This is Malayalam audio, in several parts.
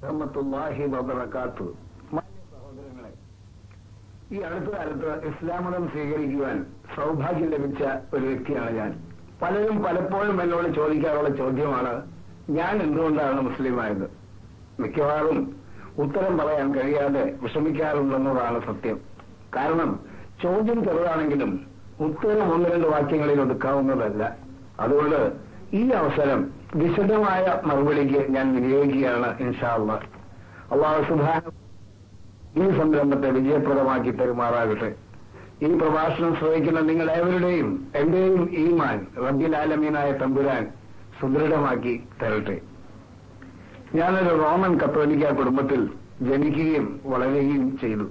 റഹ്മത്തുല്ലാഹി വബറകാത്തു മാന്യ സഹോദരങ്ങളെ ഈ അടുത്ത കാലത്ത് ഇസ്ലാം മതം സ്വീകരിക്കുവാൻ സൗഭാഗ്യം ലഭിച്ച ഒരു വ്യക്തിയാണ് ഞാൻ പലരും പലപ്പോഴും എന്നോട് ചോദിക്കാറുള്ള ചോദ്യമാണ് ഞാൻ എന്തുകൊണ്ടാണ് മുസ്ലിമായത് മിക്കവാറും ഉത്തരം പറയാൻ കഴിയാതെ വിഷമിക്കാറുണ്ടെന്നതാണ് സത്യം കാരണം ചോദ്യം ചെറുതാണെങ്കിലും ഉത്തരം ഒന്ന് രണ്ട് വാക്യങ്ങളിൽ ഒതുക്കാവുന്നതല്ല അതുകൊണ്ട് ഈ അവസരം വിശദമായ മറുപടിക്ക് ഞാൻ വിനിയോഗിക്കുകയാണ് ഇൻഷാല്ല അള്ളാഹു സുധാന ഈ സംരംഭത്തെ വിജയപ്രദമാക്കി പെരുമാറാകട്ടെ ഈ പ്രഭാഷണം ശ്രവിക്കുന്ന നിങ്ങൾ ഏവരുടെയും എന്റെയും ഈമാൻ റബ്ബിൽ ആലമീനായ തമ്പുരാൻ സുദൃഢമാക്കി തരട്ടെ ഞാനൊരു റോമൻ കത്തോലിക്ക കുടുംബത്തിൽ ജനിക്കുകയും വളരുകയും ചെയ്തു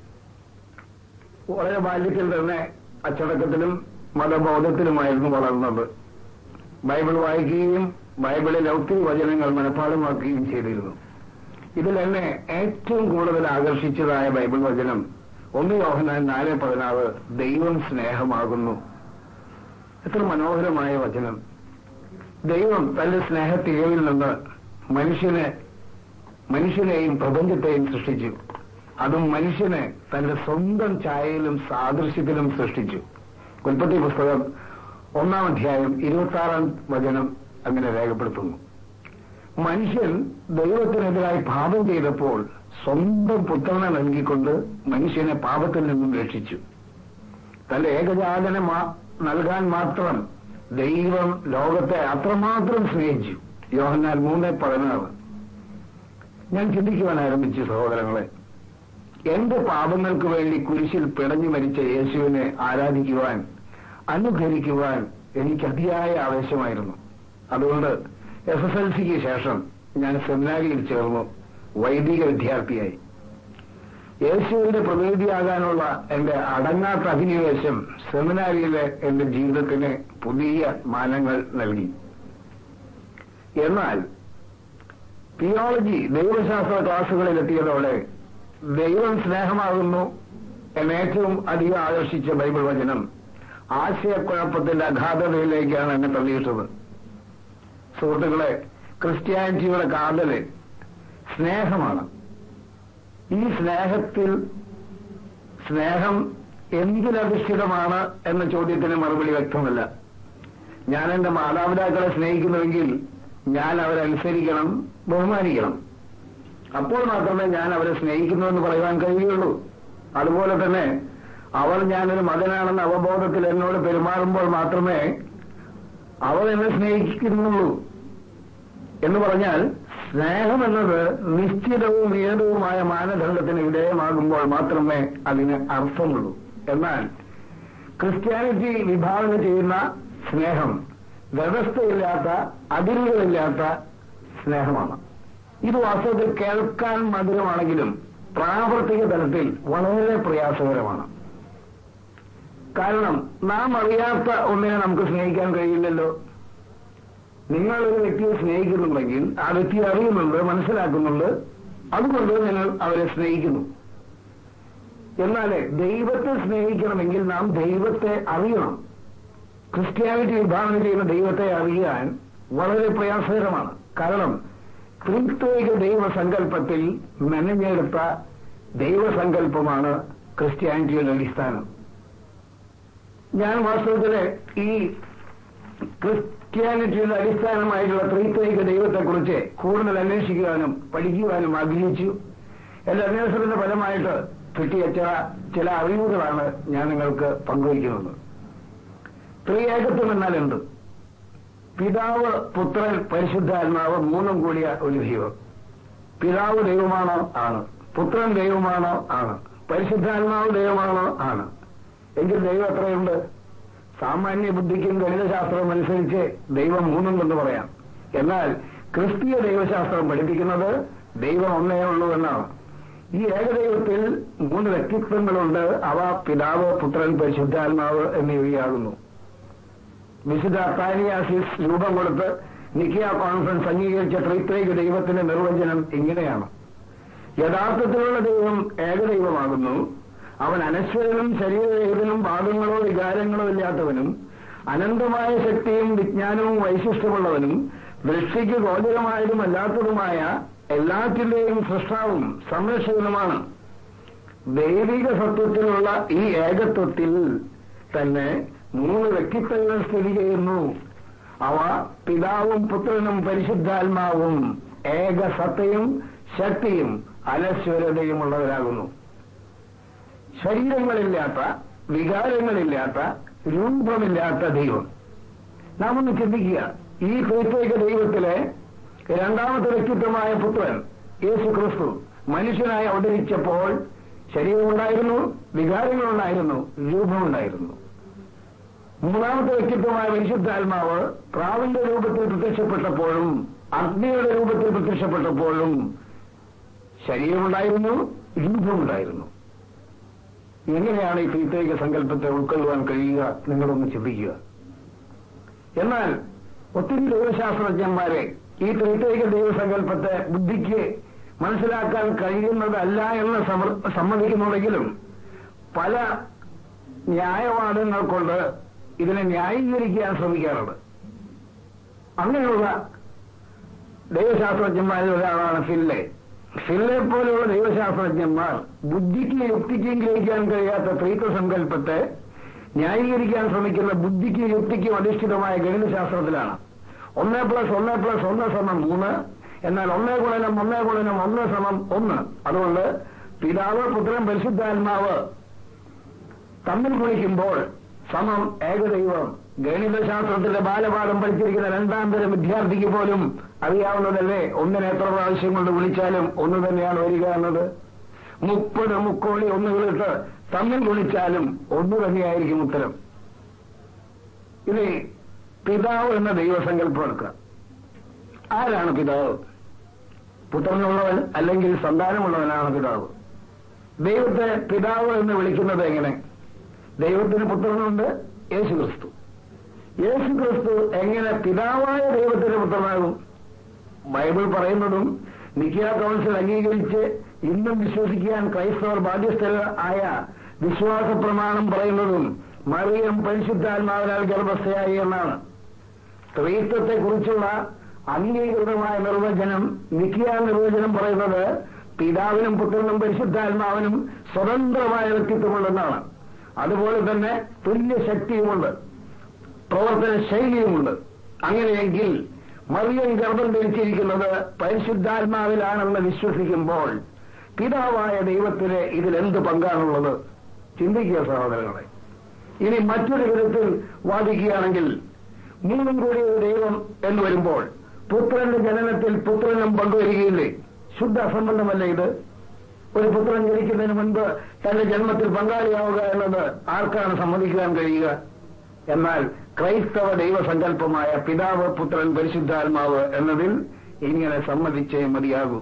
വളരെ ബാല്യത്തിൽ തന്നെ അച്ചടക്കത്തിലും മതബോധത്തിലുമായിരുന്നു വളർന്നത് ബൈബിൾ വായിക്കുകയും ബൈബിളിൽ ഒത്തിരി വചനങ്ങൾ മനഃപ്പാടമാക്കുകയും ചെയ്തിരുന്നു ഇതിൽ എന്നെ ഏറ്റവും കൂടുതൽ ആകർഷിച്ചതായ ബൈബിൾ വചനം ഒന്ന് യോഹനാൻ നാല് പതിനാറ് ദൈവം സ്നേഹമാകുന്നു എത്ര മനോഹരമായ വചനം ദൈവം തന്റെ സ്നേഹത്തികവിൽ നിന്ന് മനുഷ്യനെ മനുഷ്യനെയും പ്രപഞ്ചത്തെയും സൃഷ്ടിച്ചു അതും മനുഷ്യനെ തന്റെ സ്വന്തം ഛായയിലും സാദൃശ്യത്തിലും സൃഷ്ടിച്ചു ഉൽപ്പത്തി പുസ്തകം ഒന്നാം അധ്യായം ഇരുപത്തി ആറാം വചനം അങ്ങനെ രേഖപ്പെടുത്തുന്നു മനുഷ്യൻ ദൈവത്തിനെതിരായി പാപം ചെയ്തപ്പോൾ സ്വന്തം പുത്രനെ നൽകിക്കൊണ്ട് മനുഷ്യനെ പാപത്തിൽ നിന്നും രക്ഷിച്ചു തന്റെ ഏകജാതനെ നൽകാൻ മാത്രം ദൈവം ലോകത്തെ അത്രമാത്രം സ്നേഹിച്ചു യോഹന്നാൽ മൂന്ന് പതിനാറ് ഞാൻ ചിന്തിക്കുവാൻ ആരംഭിച്ചു സഹോദരങ്ങളെ എന്റെ പാപങ്ങൾക്ക് വേണ്ടി കുരിശിൽ പിടഞ്ഞു മരിച്ച യേശുവിനെ ആരാധിക്കുവാൻ അനുകരിക്കുവാൻ എനിക്ക് അതിയായ ആവേശമായിരുന്നു അതുകൊണ്ട് എസ് എസ് എൽ സിക്ക് ശേഷം ഞാൻ സെമിനാരിയിൽ ചേർന്നു വൈദിക വിദ്യാർത്ഥിയായി യേശുവിന്റെ പ്രതിനിധിയാകാനുള്ള എന്റെ അടങ്ങാത്ത അഭിനിവേശം സെമിനാരിയിലെ എന്റെ ജീവിതത്തിന് പുതിയ മാനങ്ങൾ നൽകി എന്നാൽ തിയോളജി ദൈവശാസ്ത്ര ക്ലാസുകളിൽ എത്തിയതോടെ ദൈവം സ്നേഹമാകുന്നു എന്നെ ഏറ്റവും അധികം ആകർഷിച്ച ബൈബിൾ വചനം ആശയക്കുഴപ്പത്തിന്റെ അഗാധതയിലേക്കാണ് എന്നെ തള്ളിയിട്ടത് സുഹൃത്തുക്കളെ ക്രിസ്ത്യാനിറ്റിയുടെ കാതല് സ്നേഹമാണ് ഈ സ്നേഹത്തിൽ സ്നേഹം എന്തിലധിഷ്ഠിതമാണ് എന്ന ചോദ്യത്തിന് മറുപടി വ്യക്തമല്ല ഞാൻ എന്റെ മാതാപിതാക്കളെ സ്നേഹിക്കുന്നുവെങ്കിൽ ഞാൻ അവരനുസരിക്കണം ബഹുമാനിക്കണം അപ്പോൾ മാത്രമേ ഞാൻ അവരെ സ്നേഹിക്കുന്നു എന്ന് പറയുവാൻ കഴിയുകയുള്ളൂ അതുപോലെ തന്നെ അവർ ഞാനൊരു മകനാണെന്ന അവബോധത്തിൽ എന്നോട് പെരുമാറുമ്പോൾ മാത്രമേ അവർ എന്നെ സ്നേഹിക്കുന്നുള്ളൂ എന്ന് പറഞ്ഞാൽ സ്നേഹം എന്നത് നിശ്ചിതവും നിയതവുമായ മാനദണ്ഡത്തിന് വിധേയമാകുമ്പോൾ മാത്രമേ അതിന് അർത്ഥമുള്ളൂ എന്നാൽ ക്രിസ്ത്യാനിറ്റി വിഭാവന ചെയ്യുന്ന സ്നേഹം വ്യവസ്ഥയില്ലാത്ത അതിരുകളില്ലാത്ത സ്നേഹമാണ് ഇത് വാസ്തവത്തിൽ കേൾക്കാൻ മധുരമാണെങ്കിലും പ്രാവർത്തിക തലത്തിൽ വളരെ പ്രയാസകരമാണ് കാരണം നാം അറിയാത്ത ഒന്നിനെ നമുക്ക് സ്നേഹിക്കാൻ കഴിയില്ലല്ലോ നിങ്ങൾ ഒരു വ്യക്തിയെ സ്നേഹിക്കുന്നുണ്ടെങ്കിൽ ആ വ്യക്തി അറിയുന്നുണ്ട് മനസ്സിലാക്കുന്നുണ്ട് അതുകൊണ്ട് നിങ്ങൾ അവരെ സ്നേഹിക്കുന്നു എന്നാൽ ദൈവത്തെ സ്നേഹിക്കണമെങ്കിൽ നാം ദൈവത്തെ അറിയണം ക്രിസ്ത്യാനിറ്റി വിഭാവന ചെയ്യുന്ന ദൈവത്തെ അറിയാൻ വളരെ പ്രയാസകരമാണ് കാരണം ത്രിത്വൈക ദൈവസങ്കല്പത്തിൽ മെനഞ്ഞെടുത്ത ദൈവസങ്കല്പമാണ് ക്രിസ്ത്യാനിറ്റിയുടെ അടിസ്ഥാനം ഞാൻ വാസ്തവത്തില് ഈ ക്രിസ്ത്യാനിറ്റിയുടെ അടിസ്ഥാനമായിട്ടുള്ള ത്രിത്വൈക ദൈവത്തെക്കുറിച്ച് കൂടുതൽ അന്വേഷിക്കുവാനും പഠിക്കുവാനും ആഗ്രഹിച്ചു എന്റെ അന്വേഷണത്തിന്റെ ഫലമായിട്ട് കിട്ടിയ ചില ചില അറിവുകളാണ് ഞാൻ നിങ്ങൾക്ക് പങ്കുവയ്ക്കുന്നത് ത്രിയേകത്വം എന്നാൽ എന്ത് പിതാവ് പുത്രൻ പരിശുദ്ധാത്മാവ് മൂന്നും കൂടിയ ഒരു ദൈവം പിതാവ് ദൈവമാണോ ആണ് പുത്രൻ ദൈവമാണോ ആണ് പരിശുദ്ധാത്മാവ് ദൈവമാണോ ആണ് എങ്കിൽ ദൈവം എത്രയുണ്ട് സാമാന്യ ബുദ്ധിക്കും ഗണിതശാസ്ത്രവും അനുസരിച്ച് ദൈവം മൂന്നുണ്ടെന്ന് പറയാം എന്നാൽ ക്രിസ്തീയ ദൈവശാസ്ത്രം പഠിപ്പിക്കുന്നത് ദൈവം ഒന്നേ ഉള്ളൂ എന്നാണ് ഈ ഏകദൈവത്തിൽ മൂന്ന് വ്യക്തിത്വങ്ങളുണ്ട് അവ പിതാവ് പുത്രൻ പരിശുദ്ധാത്മാവ് എന്നിവയാകുന്നു വിശുദ്ധ അത്താനിയാസിസ് രൂപം കൊടുത്ത് നിക്കിയ കോൺഫറൻസ് അംഗീകരിച്ച ത്രിത്രൈക ദൈവത്തിന്റെ നിർവചനം ഇങ്ങനെയാണ് യഥാർത്ഥത്തിലുള്ള ദൈവം ഏകദൈവമാകുന്നു അവൻ അനശ്വരനും ശരീരരഹിതനും ഭാഗങ്ങളോ വികാരങ്ങളോ ഇല്ലാത്തവനും അനന്തമായ ശക്തിയും വിജ്ഞാനവും വൈശിഷ്ട്യമുള്ളവനും ദൃഷ്ടിക്ക് ഗോചരമായതും അല്ലാത്തതുമായ എല്ലാറ്റിന്റെയും സൃഷ്ടാവും സംരക്ഷകനുമാണ് ദൈവിക സത്വത്തിലുള്ള ഈ ഏകത്വത്തിൽ തന്നെ മൂന്ന് വ്യക്തിത്വങ്ങൾ സ്ഥിതി ചെയ്യുന്നു അവ പിതാവും പുത്രനും പരിശുദ്ധാത്മാവും ഏകസത്തയും ശക്തിയും അനശ്വരതയും ഉള്ളവരാകുന്നു ശരീരങ്ങളില്ലാത്ത വികാരങ്ങളില്ലാത്ത രൂപമില്ലാത്ത ദൈവം നാം ഒന്ന് ചിന്തിക്കുക ഈ പ്രത്യേക ദൈവത്തിലെ രണ്ടാമത്തെ വ്യക്തിത്വമായ പുത്രൻ യേശു ക്രിസ്തു മനുഷ്യനായി അവതരിച്ചപ്പോൾ ശരീരമുണ്ടായിരുന്നു വികാരങ്ങളുണ്ടായിരുന്നു രൂപമുണ്ടായിരുന്നു മൂന്നാമത്തെ വ്യക്തിത്വമായ പരിശുദ്ധാത്മാവ് പ്രാവിന്റെ രൂപത്തിൽ പ്രത്യക്ഷപ്പെട്ടപ്പോഴും അഗ്നിയുടെ രൂപത്തിൽ പ്രത്യക്ഷപ്പെട്ടപ്പോഴും ശരീരമുണ്ടായിരുന്നു രൂപമുണ്ടായിരുന്നു എങ്ങനെയാണ് ഈ പ്രത്യേക സങ്കല്പത്തെ ഉൾക്കൊള്ളുവാൻ കഴിയുക നിങ്ങളൊന്ന് ചിന്തിക്കുക എന്നാൽ ഒത്തിരി ദൈവശാസ്ത്രജ്ഞന്മാരെ ഈ പ്രത്യേക ദൈവസങ്കല്പത്തെ ബുദ്ധിക്ക് മനസ്സിലാക്കാൻ കഴിയുന്നതല്ല എന്ന് സമർ- സമ്മതിക്കുന്നുണ്ടെങ്കിലും പല ന്യായവാദങ്ങൾ കൊണ്ട് ഇതിനെ ന്യായീകരിക്കാൻ ശ്രമിക്കാറുണ്ട് അങ്ങനെയുള്ള ദൈവശാസ്ത്രജ്ഞന്മാരിൽ ഒരാളാണ് ഫില്ലെ ഫില്ലെ പോലെയുള്ള ദൈവശാസ്ത്രജ്ഞന്മാർ ബുദ്ധിക്ക് യുക്തിക്കും ഗ്രഹിക്കാൻ കഴിയാത്ത ത്രീത്വ സങ്കല്പത്തെ ന്യായീകരിക്കാൻ ശ്രമിക്കുന്ന ബുദ്ധിക്കും യുക്തിക്കും അധിഷ്ഠിതമായ ഗണിതശാസ്ത്രത്തിലാണ് ഒന്ന് പ്ലസ് ഒന്ന് പ്ലസ് ഒന്ന് സമം മൂന്ന് എന്നാൽ ഒന്നേ ഗുണനം ഒന്നേ ഗുണനം ഒന്ന് സമം ഒന്ന് അതുകൊണ്ട് പിതാവ് പുത്രൻ പരിശുദ്ധാത്മാവ് തമ്മിൽ കുളിക്കുമ്പോൾ സമം ഏകദൈവം ഗണിതശാസ്ത്രത്തിന്റെ ബാലപാഠം പഠിച്ചിരിക്കുന്ന രണ്ടാം തരം വിദ്യാർത്ഥിക്ക് പോലും അറിയാവുന്നതല്ലേ ഒന്നിനെ എത്ര പ്രാവശ്യം കൊണ്ട് വിളിച്ചാലും ഒന്ന് തന്നെയാണ് വരിക എന്നത് മുപ്പത് മുക്കോളി ഒന്നുകളിട്ട് തമ്മിൽ വിളിച്ചാലും ഒന്ന് തന്നെയായിരിക്കും ഉത്തരം ഇനി പിതാവ് എന്ന ദൈവസങ്കല്പം എടുക്കുക ആരാണ് പിതാവ് പുത്രനുള്ളവൻ അല്ലെങ്കിൽ സന്താനമുള്ളവനാണ് പിതാവ് ദൈവത്തെ പിതാവ് എന്ന് വിളിക്കുന്നത് എങ്ങനെ ദൈവത്തിന് പുത്രനുണ്ട് യേശു ക്രിസ്തു യേശു ക്രിസ്തു എങ്ങനെ പിതാവായ ദൈവത്തിന്റെ പുത്രനാകും ബൈബിൾ പറയുന്നതും നിക്കിയ കൗൺസിൽ അംഗീകരിച്ച് ഇന്നും വിശ്വസിക്കാൻ ക്രൈസ്തവർ ബാധ്യസ്ഥരായ വിശ്വാസ പ്രമാണം പറയുന്നതും മറിയം പരിശുദ്ധാത്മാവിനാൽ ഗർഭസ്ഥയായി എന്നാണ് സ്ത്രീത്വത്തെക്കുറിച്ചുള്ള അംഗീകൃതമായ നിർവചനം നിക്കിയ നിർവചനം പറയുന്നത് പിതാവിനും പുത്രനും പരിശുദ്ധാത്മാവിനും സ്വതന്ത്രമായ വ്യക്തിത്വമുണ്ടെന്നാണ് അതുപോലെ തന്നെ തുല്യ ശക്തിയുമുണ്ട് പ്രവർത്തന ശൈലിയുമുണ്ട് അങ്ങനെയെങ്കിൽ മറിയം ഗർഭം ധരിച്ചിരിക്കുന്നത് പരിശുദ്ധാത്മാവിലാണെന്ന് വിശ്വസിക്കുമ്പോൾ പിതാവായ ദൈവത്തിന് ഇതിലെന്ത് പങ്കാണുള്ളത് ചിന്തിക്കുക സഹോദരങ്ങളെ ഇനി മറ്റൊരു വിധത്തിൽ വാദിക്കുകയാണെങ്കിൽ മൂന്നും കൂടി ഒരു ദൈവം എന്ന് വരുമ്പോൾ പുത്രന്റെ ജനനത്തിൽ പുത്രനും പങ്കുവരികയില്ലേ ശുദ്ധ അസംബന്ധമല്ലേ ഇത് ഒരു പുത്രൻ ജനിക്കുന്നതിന് മുൻപ് തന്റെ ജന്മത്തിൽ പങ്കാളിയാവുക എന്നത് ആർക്കാണ് സമ്മതിക്കാൻ കഴിയുക എന്നാൽ ക്രൈസ്തവ ദൈവസങ്കല്പമായ പിതാവ് പുത്രൻ പരിശുദ്ധാത്മാവ് എന്നതിൽ ഇങ്ങനെ സമ്മതിച്ചേ മതിയാകൂ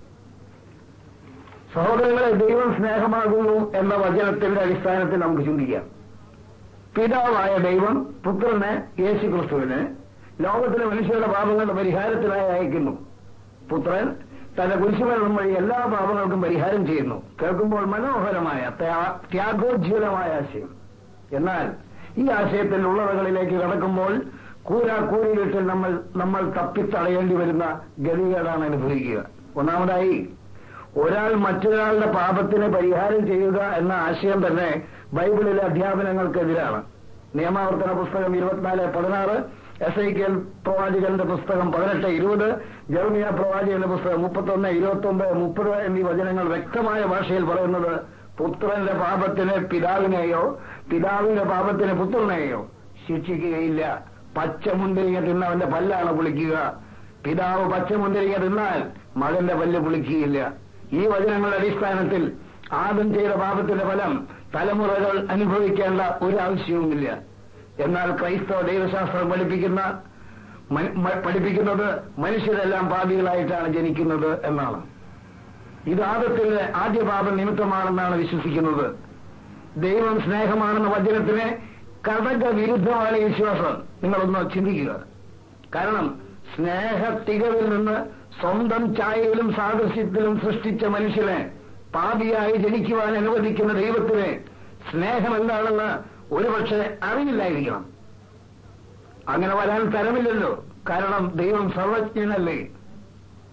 സഹോദരങ്ങളെ ദൈവം സ്നേഹമാകുന്നു എന്ന വചനത്തിന്റെ അടിസ്ഥാനത്തിൽ നമുക്ക് ചിന്തിക്കാം പിതാവായ ദൈവം പുത്രനെ യേശു ക്രിസ്തുവിന് ലോകത്തിലെ മനുഷ്യരുടെ പാപങ്ങളുടെ പരിഹാരത്തിനായി അയക്കുന്നു പുത്രൻ തന്റെ കുരിശുമരണം വഴി എല്ലാ പാപങ്ങൾക്കും പരിഹാരം ചെയ്യുന്നു കേൾക്കുമ്പോൾ മനോഹരമായ ത്യാ- ത്യാഗോജ്വലമായ ആശയം എന്നാൽ ഈ ആശയത്തിൽ ഉള്ളവകളിലേക്ക് കടക്കുമ്പോൾ കൂരാ കൂരിലിട്ട് നമ്മൾ നമ്മൾ തപ്പിത്തടയേണ്ടി വരുന്ന ഗതികേടാണ് അനുഭവിക്കുക ഒന്നാമതായി ഒരാൾ മറ്റൊരാളുടെ പാപത്തിന് പരിഹാരം ചെയ്യുക എന്ന ആശയം തന്നെ ബൈബിളിലെ അധ്യാപനങ്ങൾക്കെതിരാണ് നിയമാവർത്തന പുസ്തകം ഇരുപത്തിനാല് പതിനാറ് എസ് ഐ കെൽ പ്രവാചകന്റെ പുസ്തകം പതിനെട്ട് ഇരുപത് ജർമിയ പ്രവാചകന്റെ പുസ്തകം മുപ്പത്തൊന്ന് ഇരുപത്തി ഒമ്പത് മുപ്പത് എന്നീ വചനങ്ങൾ വ്യക്തമായ ഭാഷയിൽ പറയുന്നത് പുത്രന്റെ പാപത്തിന് പിതാവിനെയോ പിതാവിന്റെ പാപത്തിന് പുത്രനെയോ ശിക്ഷിക്കുകയില്ല പച്ചമുന്തിരിങ്ങ തിന്നവന്റെ പല്ലാണ് പുളിക്കുക പിതാവ് പച്ചമുന്തിരിങ്ങ തിന്നാൽ മകന്റെ പല്ല് പുളിക്കുകയില്ല ഈ വചനങ്ങളുടെ അടിസ്ഥാനത്തിൽ ആദ്യം ചെയ്ത പാപത്തിന്റെ ഫലം തലമുറകൾ അനുഭവിക്കേണ്ട ഒരു ആവശ്യവുമില്ല എന്നാൽ ക്രൈസ്തവ ദൈവശാസ്ത്രം പഠിപ്പിക്കുന്ന മ- മ- പഠിപ്പിക്കുന്നത് മനുഷ്യരെല്ലാം പാപികളായിട്ടാണ് ജനിക്കുന്നത് എന്നാണ് ഇത് ആദത്തിന്റെ ആദ്യ പാപം നിമിത്തമാണെന്നാണ് വിശ്വസിക്കുന്നത് ദൈവം സ്നേഹമാണെന്ന വചനത്തിന് കടക വിരുദ്ധമാണ് ഈ വിശ്വാസം നിങ്ങളൊന്ന് ചിന്തിക്കുക കാരണം സ്നേഹ തികവിൽ നിന്ന് സ്വന്തം ഛായയിലും സാദൃശ്യത്തിലും സൃഷ്ടിച്ച മനുഷ്യനെ പാപിയായി ജനിക്കുവാൻ അനുവദിക്കുന്ന ദൈവത്തിന് സ്നേഹം എന്താണെന്ന് ഒരുപക്ഷെ അറിയില്ലായിരിക്കണം അങ്ങനെ വരാൻ തരമില്ലല്ലോ കാരണം ദൈവം സർവജ്ഞനല്ലേ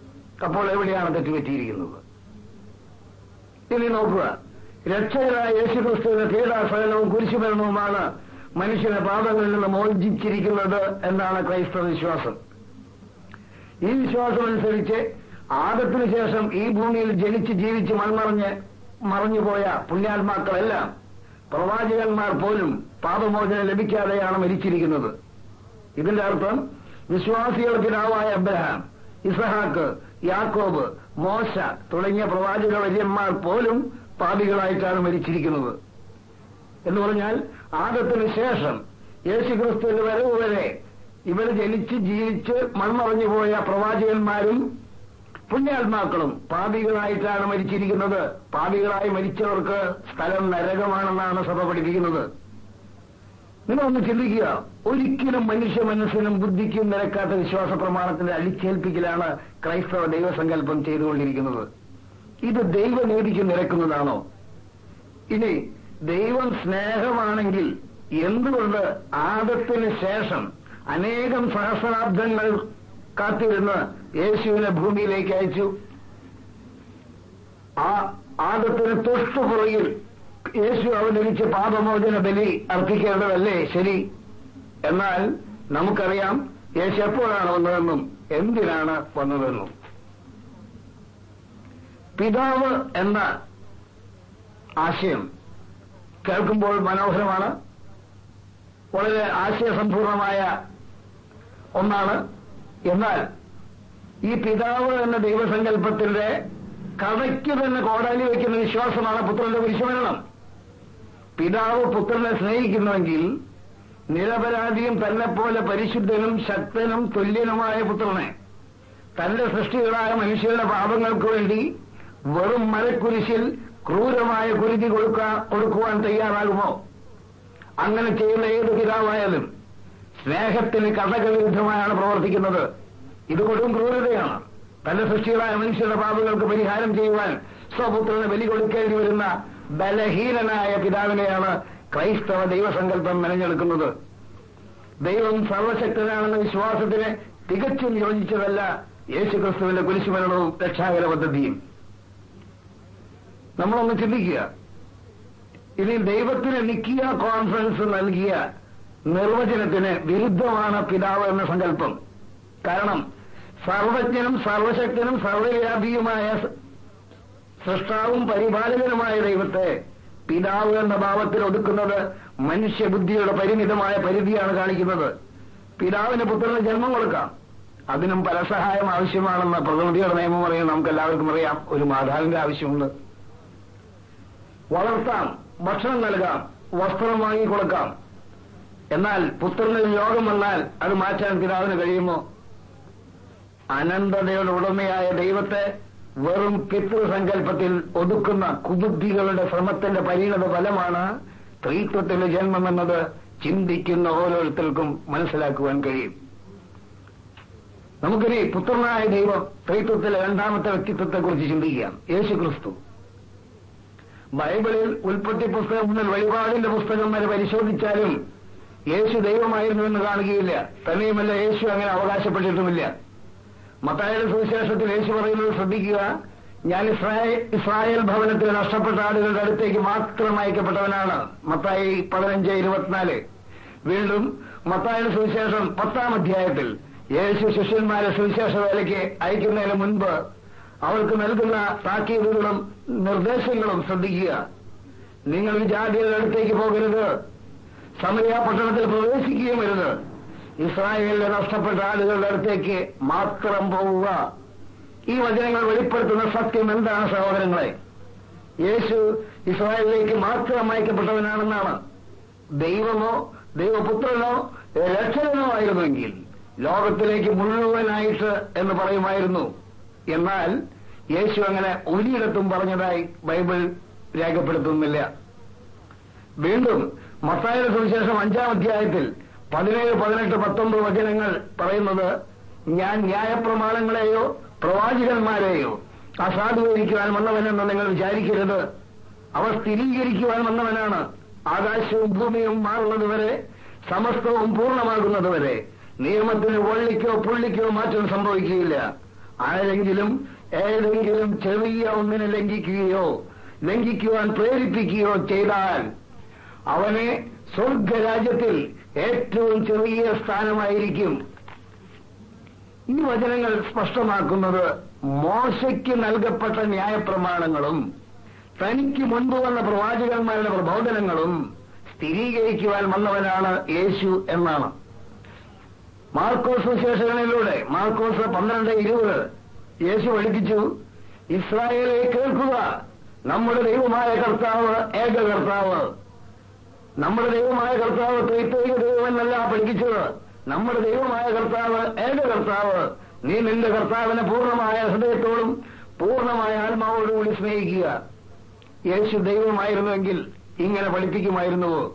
അപ്പോൾ എവിടെയാണ് തെറ്റുപറ്റിയിരിക്കുന്നത് ഇനി നോക്കുക രക്ഷകരായ യേശുക്രിസ്തുവിന്റെ പീഡാസഹനവും കുരിശുമരണവുമാണ് മനുഷ്യനെ പാപങ്ങളിൽ നിന്ന് മോചിച്ചിരിക്കുന്നത് എന്നാണ് ക്രൈസ്തവ വിശ്വാസം ഈ വിശ്വാസം അനുസരിച്ച് ആദത്തിന് ശേഷം ഈ ഭൂമിയിൽ ജനിച്ച് ജീവിച്ച് മൺമറഞ്ഞ് മറഞ്ഞുപോയ പുണ്യാത്മാക്കളെല്ലാം പ്രവാചകന്മാർ പോലും പാപമോചനം ലഭിക്കാതെയാണ് മരിച്ചിരിക്കുന്നത് ഇതിന്റെ അർത്ഥം വിശ്വാസികളുടെ പിതാവായ അബ്രഹാം ഇസഹാക്ക് യാക്കോബ് മോശ തുടങ്ങിയ പ്രവാചക വര്യന്മാർ പോലും പാപികളായിട്ടാണ് മരിച്ചിരിക്കുന്നത് എന്ന് പറഞ്ഞാൽ ആദത്തിന് ശേഷം യേശുക്രിസ്തുവിന്റെ വരവ് വരെ ഇവർ ജനിച്ച് ജീവിച്ച് മൺമറഞ്ഞു പോയ പ്രവാചകന്മാരും പുണ്യാത്മാക്കളും പാപികളായിട്ടാണ് മരിച്ചിരിക്കുന്നത് പാപികളായി മരിച്ചവർക്ക് സ്ഥലം നരകമാണെന്നാണ് സഭ പഠിപ്പിക്കുന്നത് നിങ്ങളൊന്ന് ചിന്തിക്കുക ഒരിക്കലും മനുഷ്യ മനസ്സിനും ബുദ്ധിക്കും നിരക്കാത്ത വിശ്വാസ പ്രമാണത്തിന്റെ അടിച്ചേൽപ്പിക്കലാണ് ക്രൈസ്തവ ദൈവസങ്കല്പം ചെയ്തുകൊണ്ടിരിക്കുന്നത് ഇത് ദൈവനീതിക്ക് നിരക്കുന്നതാണോ ഇനി ദൈവം സ്നേഹമാണെങ്കിൽ എന്തുകൊണ്ട് ആദത്തിന് ശേഷം അനേകം സഹസ്രാബ്ദങ്ങൾ കാത്തിരുന്ന് യേശുവിനെ ഭൂമിയിലേക്ക് അയച്ചു ആ ആദത്തിന് തൊട്ടുപുറകിൽ യേശു അവതരിച്ച് പാപമോചന ബലി അർപ്പിക്കേണ്ടതല്ലേ ശരി എന്നാൽ നമുക്കറിയാം യേശു എപ്പോഴാണ് വന്നതെന്നും എന്തിനാണ് വന്നതെന്നും പിതാവ് എന്ന ആശയം കേൾക്കുമ്പോൾ മനോഹരമാണ് വളരെ ആശയസമ്പൂർണമായ ഒന്നാണ് എന്നാൽ ഈ പിതാവ് എന്ന ദൈവസങ്കല്പത്തിന്റെ കഥയ്ക്ക് തന്നെ കോടാലി വയ്ക്കുന്ന വിശ്വാസമാണ് പുത്രന്റെ കുരിശുമരണം പിതാവ് പുത്രനെ സ്നേഹിക്കുന്നുവെങ്കിൽ നിരപരാധിയും തന്നെ പോലെ പരിശുദ്ധനും ശക്തനും തുല്യനുമായ പുത്രനെ തന്റെ സൃഷ്ടികളായ മനുഷ്യരുടെ പാപങ്ങൾക്ക് വേണ്ടി വെറും മരക്കുരിശിൽ ക്രൂരമായ കുരുതി കൊടുക്കാൻ കൊടുക്കുവാൻ തയ്യാറാകുമോ അങ്ങനെ ചെയ്യുന്ന ഏത് പിതാവായാലും സ്നേഹത്തിന് കഥകവിരുദ്ധമായാണ് പ്രവർത്തിക്കുന്നത് ഇത് കൊടും ക്രൂരതയാണ് തന്റെ സൃഷ്ടികളായ മനുഷ്യരുടെ പാപങ്ങൾക്ക് പരിഹാരം ചെയ്യുവാൻ സ്വപുത്രന് ബലി കൊടുക്കേണ്ടി വരുന്ന ബലഹീനനായ പിതാവിനെയാണ് ക്രൈസ്തവ ദൈവസങ്കല്പം മെനഞ്ഞെടുക്കുന്നത് ദൈവം സർവശക്തനാണെന്ന വിശ്വാസത്തിന് തികച്ചും യോജിച്ചതല്ല യേശുക്രിസ്തുവിന്റെ കുരിശുമരണവും രക്ഷാകര പദ്ധതിയും നമ്മളൊന്ന് ചിന്തിക്കുക ഇനി ദൈവത്തിന് നിക്കിയ കോൺഫറൻസ് നൽകിയ നിർവചനത്തിന് വിരുദ്ധമാണ് പിതാവ് എന്ന സങ്കല്പം കാരണം സർവജ്ഞനും സർവശക്തനും സർവവ്യാപിയുമായ സൃഷ്ടാവും പരിപാലകനുമായ ദൈവത്തെ പിതാവ് എന്ന ഭാവത്തിൽ ഒതുക്കുന്നത് മനുഷ്യബുദ്ധിയുടെ പരിമിതമായ പരിധിയാണ് കാണിക്കുന്നത് പിതാവിന് പുത്രന് ജന്മം കൊടുക്കാം അതിനും പരസഹായം ആവശ്യമാണെന്ന് പ്രകൃതിയുടെ നിയമം അറിയാൻ നമുക്ക് എല്ലാവർക്കും അറിയാം ഒരു മാതാവിന്റെ ആവശ്യമുണ്ട് വളർത്താം ഭക്ഷണം നൽകാം വസ്ത്രം വാങ്ങിക്കൊടുക്കാം എന്നാൽ പുത്രന് രോഗം വന്നാൽ അത് മാറ്റാൻ പിതാവിന് കഴിയുമോ അനന്തതയുടെ ഉടമയായ ദൈവത്തെ വെറും പിതൃസങ്കല്പത്തിൽ ഒതുക്കുന്ന കുബുദ്ധികളുടെ ശ്രമത്തിന്റെ പരിണത ഫലമാണ് ത്രീത്വത്തിന്റെ ജന്മമെന്നത് ചിന്തിക്കുന്ന ഓരോരുത്തർക്കും മനസ്സിലാക്കുവാൻ കഴിയും നമുക്കിനി പുത്രനായ ദൈവം ത്രീത്വത്തിലെ രണ്ടാമത്തെ വ്യക്തിത്വത്തെക്കുറിച്ച് ചിന്തിക്കാം യേശു ക്രിസ്തു ബൈബിളിൽ ഉൽപ്പത്തി പുസ്തകം മുതൽ വെളിപാടിന്റെ പുസ്തകം വരെ പരിശോധിച്ചാലും യേശു ദൈവമായിരുന്നു എന്ന് കാണുകയില്ല തന്നെയുമല്ല യേശു അങ്ങനെ അവകാശപ്പെട്ടിട്ടുമില്ല മത്തായുടെ സുവിശേഷത്തിൽ യേശു പറയുന്നത് ശ്രദ്ധിക്കുക ഞാൻ ഇസ്രായേൽ ഇസ്രായേൽ ഭവനത്തിൽ നഷ്ടപ്പെട്ട ആളുകളുടെ അടുത്തേക്ക് മാത്രം അയക്കപ്പെട്ടവനാണ് മത്തായി പതിനഞ്ച് ഇരുപത്തിനാല് വീണ്ടും മത്തായുടെ സുവിശേഷം പത്താം അധ്യായത്തിൽ യേശു ശിഷ്യന്മാരെ സുവിശേഷ വേലയ്ക്ക് അയക്കുന്നതിന് മുൻപ് അവർക്ക് നൽകുന്ന താക്കീതുകളും നിർദ്ദേശങ്ങളും ശ്രദ്ധിക്കുക നിങ്ങൾ വിജാതിയുടെ അടുത്തേക്ക് പോകരുത് സമയ പട്ടണത്തിൽ പ്രവേശിക്കുകയും വരുത് ഇസ്രായേലിലെ നഷ്ടപ്പെട്ട ആളുകളുടെ അടുത്തേക്ക് മാത്രം പോവുക ഈ വചനങ്ങൾ വെളിപ്പെടുത്തുന്ന സത്യം എന്താണ് സഹോദരങ്ങളെ യേശു ഇസ്രായേലിലേക്ക് മാത്രം അയക്കപ്പെട്ടവനാണെന്നാണ് ദൈവമോ ദൈവപുത്രനോ രക്ഷകനോ ആയിരുന്നുവെങ്കിൽ ലോകത്തിലേക്ക് മുഴുവനായിട്ട് എന്ന് പറയുമായിരുന്നു എന്നാൽ യേശു അങ്ങനെ ഒരിടത്തും പറഞ്ഞതായി ബൈബിൾ രേഖപ്പെടുത്തുന്നില്ല വീണ്ടും മത്തായുടെ സുവിശേഷം അഞ്ചാം അധ്യായത്തിൽ പതിനേഴ് പതിനെട്ട് പത്തൊമ്പത് വചനങ്ങൾ പറയുന്നത് ഞാൻ ന്യായപ്രമാണങ്ങളെയോ പ്രവാചകന്മാരെയോ അസാധുകരിക്കുവാൻ വന്നവനെന്ന് നിങ്ങൾ വിചാരിക്കരുത് അവ സ്ഥിരീകരിക്കുവാൻ വന്നവനാണ് ആകാശവും ഭൂമിയും മാറുന്നതുവരെ സമസ്തവും പൂർണ്ണമാകുന്നതുവരെ നിയമത്തിന് വള്ളിക്കോ പുള്ളിക്കോ മാറ്റം സംഭവിക്കുകയില്ല ആരെങ്കിലും ഏതെങ്കിലും ചെറിയ ഒന്നിനെ ലംഘിക്കുകയോ ലംഘിക്കുവാൻ പ്രേരിപ്പിക്കുകയോ ചെയ്താൽ അവനെ സ്വർഗരാജ്യത്തിൽ ഏറ്റവും ചെറിയ സ്ഥാനമായിരിക്കും ഈ വചനങ്ങൾ സ്പഷ്ടമാക്കുന്നത് മോശയ്ക്ക് നൽകപ്പെട്ട ന്യായപ്രമാണങ്ങളും തനിക്ക് മുൻപ് വന്ന പ്രവാചകന്മാരുടെ പ്രബോധനങ്ങളും സ്ഥിരീകരിക്കുവാൻ വന്നവനാണ് യേശു എന്നാണ് മാർക്കോസ് വിശേഷങ്ങളിലൂടെ മാർക്കോസ് പന്ത്രണ്ട് ഇരുപത് യേശു പഠിപ്പിച്ചു ഇസ്രായേലെ കേൾക്കുക നമ്മുടെ ദൈവമായ കർത്താവ് ഏക കർത്താവ് നമ്മുടെ ദൈവമായ കർത്താവ് ത്രിത്വൈക ദൈവമെന്നല്ല പഠിപ്പിച്ചത് നമ്മുടെ ദൈവമായ കർത്താവ് ഏക കർത്താവ് നീ നിന്റെ കർത്താവിനെ പൂർണ്ണമായ ഹൃദയത്തോടും പൂർണ്ണമായ ആത്മാവോടുകൂടി സ്നേഹിക്കുക യേശു ദൈവമായിരുന്നുവെങ്കിൽ ഇങ്ങനെ പഠിപ്പിക്കുമായിരുന്നുവോ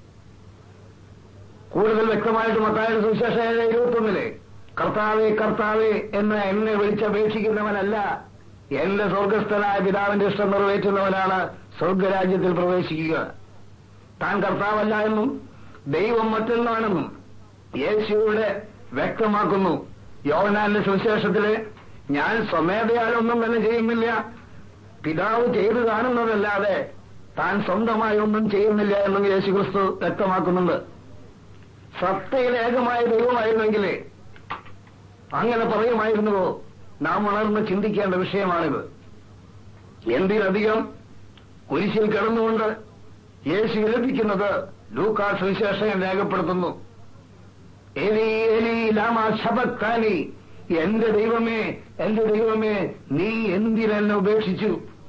കൂടുതൽ വ്യക്തമായിട്ട് മത്തായുടെ സുവിശേഷ ഇരുപത്തൊന്നിലെ കർത്താവെ കർത്താവെ എന്ന് എന്നെ വിളിച്ചപേക്ഷിക്കുന്നവനല്ല എന്റെ സ്വർഗസ്ഥനായ പിതാവിന്റെ ഇഷ്ടം നിറവേറ്റുന്നവനാണ് സ്വർഗരാജ്യത്തിൽ പ്രവേശിക്കുക താൻ കർത്താവല്ല എന്നും ദൈവം മറ്റൊന്നാണെന്നും യേശുവിടെ വ്യക്തമാക്കുന്നു യോവനാന്റെ സുവിശേഷത്തില് ഞാൻ സ്വമേധയാലൊന്നും തന്നെ ചെയ്യുന്നില്ല പിതാവ് ചെയ്തു കാണുന്നതല്ലാതെ താൻ സ്വന്തമായി ഒന്നും ചെയ്യുന്നില്ല എന്നും യേശു ക്രിസ്തു വ്യക്തമാക്കുന്നുണ്ട് സത്തയിൽ ഏകമായ ദൈവമായിരുന്നെങ്കിൽ അങ്ങനെ പറയുമായിരുന്നുവോ നാം ഉണർന്ന് ചിന്തിക്കേണ്ട വിഷയമാണിത് എന്തിനധികം കുരിശിൽ കിടന്നുകൊണ്ട് യേശു വിലപിക്കുന്നത് ലൂക്കാസ് വിശേഷം രേഖപ്പെടുത്തുന്നു എലി എലി ലാമ ശബത്താനി എന്റെ ദൈവമേ എന്റെ ദൈവമേ നീ എന്തിനെന്നെ ഉപേക്ഷിച്ചു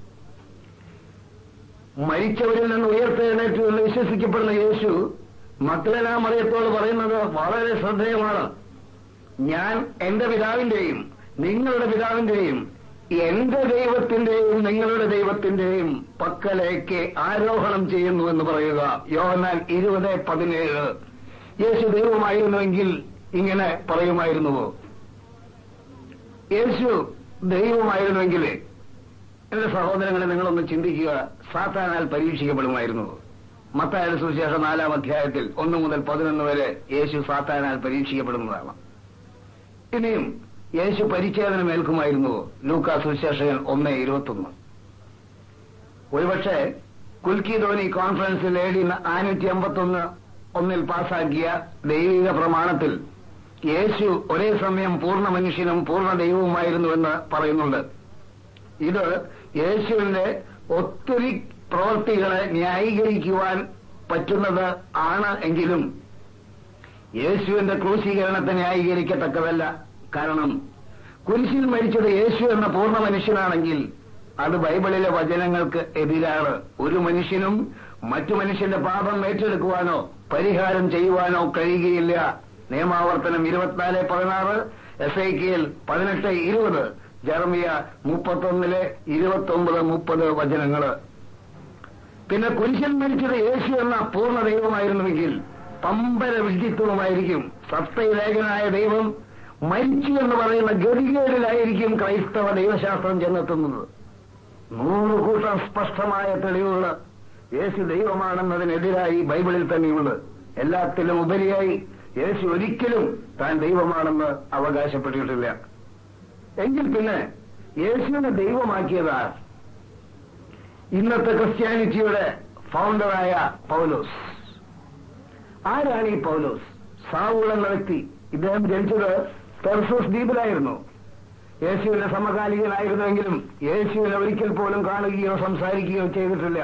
മരിച്ചവരിൽ നിന്ന് ഉയർത്തെഴുന്നേറ്റു എന്ന് വിശ്വസിക്കപ്പെടുന്ന യേശു മക്കളെനാ മറിയത്തോട് പറയുന്നത് വളരെ ശ്രദ്ധേയമാണ് ഞാൻ എന്റെ പിതാവിന്റെയും നിങ്ങളുടെ പിതാവിന്റെയും എന്റെ ദൈവത്തിന്റെയും നിങ്ങളുടെ ദൈവത്തിന്റെയും പക്കലേക്ക് ആരോഹണം ചെയ്യുന്നു എന്ന് പറയുക യോഹനാൽ ഇരുപത് പതിനേഴ് യേശു ദൈവമായിരുന്നുവെങ്കിൽ ഇങ്ങനെ പറയുമായിരുന്നുവോ യേശു ദൈവമായിരുന്നുവെങ്കിൽ എന്റെ സഹോദരങ്ങളെ നിങ്ങളൊന്ന് ചിന്തിക്കുക സാത്താനാൽ പരീക്ഷിക്കപ്പെടുമായിരുന്നു മത്തായുടെ സുവിശേഷം നാലാം അധ്യായത്തിൽ ഒന്ന് മുതൽ പതിനൊന്ന് വരെ യേശു സാത്താനാൽ പരീക്ഷിക്കപ്പെടുന്നതാണ് ഇനിയും യേശു പരിച്ഛേദനം ഏൽക്കുമായിരുന്നുവോ ലൂക്കാ സുവിശേഷകൻ ഒന്ന് ഇരുപത്തൊന്ന് ഒരുപക്ഷെ കുൽക്കി ധോനി കോൺഫറൻസിൽ എ ഡി നാനൂറ്റി അമ്പത്തൊന്ന് ഒന്നിൽ പാസാക്കിയ ദൈവിക പ്രമാണത്തിൽ യേശു ഒരേ സമയം പൂർണ്ണ മനുഷ്യനും പൂർണ്ണ ദൈവവുമായിരുന്നുവെന്ന് പറയുന്നുണ്ട് ഇത് യേശുവിന്റെ ഒത്തിരി പ്രവൃത്തികളെ ന്യായീകരിക്കുവാൻ പറ്റുന്നത് ആണ് എങ്കിലും യേശുവിന്റെ ക്രൂശീകരണത്തെ ന്യായീകരിക്കത്തക്കതല്ല കാരണം കുരിശിൽ മരിച്ചത് യേശു എന്ന പൂർണ്ണ മനുഷ്യനാണെങ്കിൽ അത് ബൈബിളിലെ വചനങ്ങൾക്ക് എതിരാണ് ഒരു മനുഷ്യനും മറ്റു മനുഷ്യന്റെ പാപം ഏറ്റെടുക്കുവാനോ പരിഹാരം ചെയ്യുവാനോ കഴിയുകയില്ല നിയമാവർത്തനം ഇരുപത്തിനാല് പതിനാറ് എസ് ഐ കെയിൽ പതിനെട്ട് ഇരുപത് ജർമിയ മുപ്പത്തൊന്നിലെ ഇരുപത്തൊമ്പത് മുപ്പത് വചനങ്ങള് പിന്നെ കുരിശൻ മരിച്ചത് യേശു എന്ന പൂർണ്ണ ദൈവമായിരുന്നുവെങ്കിൽ പമ്പര വിദ്യത്വമായിരിക്കും സത്യലേഖനായ ദൈവം മരിച്ചു എന്ന് പറയുന്ന ഗതികേടിലായിരിക്കും ക്രൈസ്തവ ദൈവശാസ്ത്രം ചെന്നെത്തുന്നത് നൂറ് കൂട്ടം സ്പഷ്ടമായ തെളിവുകൾ യേശു ദൈവമാണെന്നതിനെതിരായി ബൈബിളിൽ തന്നെയുണ്ട് എല്ലാത്തിലും ഉപരിയായി യേശു ഒരിക്കലും താൻ ദൈവമാണെന്ന് അവകാശപ്പെട്ടിട്ടില്ല എങ്കിൽ പിന്നെ യേശുവിനെ ദൈവമാക്കിയതാ ഇന്നത്തെ ക്രിസ്ത്യാനിറ്റിയുടെ ഫൗണ്ടറായ പൗലോസ് ആരാണ് ഈ പൗലോസ് സാവൂൾ എന്ന വ്യക്തി ഇദ്ദേഹം ജനിച്ചത് തെർസോസ് ദ്വീപിലായിരുന്നു യേശുവിന്റെ സമകാലികനായിരുന്നുവെങ്കിലും യേശുവിനെ ഒരിക്കൽ പോലും കാണുകയോ സംസാരിക്കുകയോ ചെയ്തിട്ടില്ല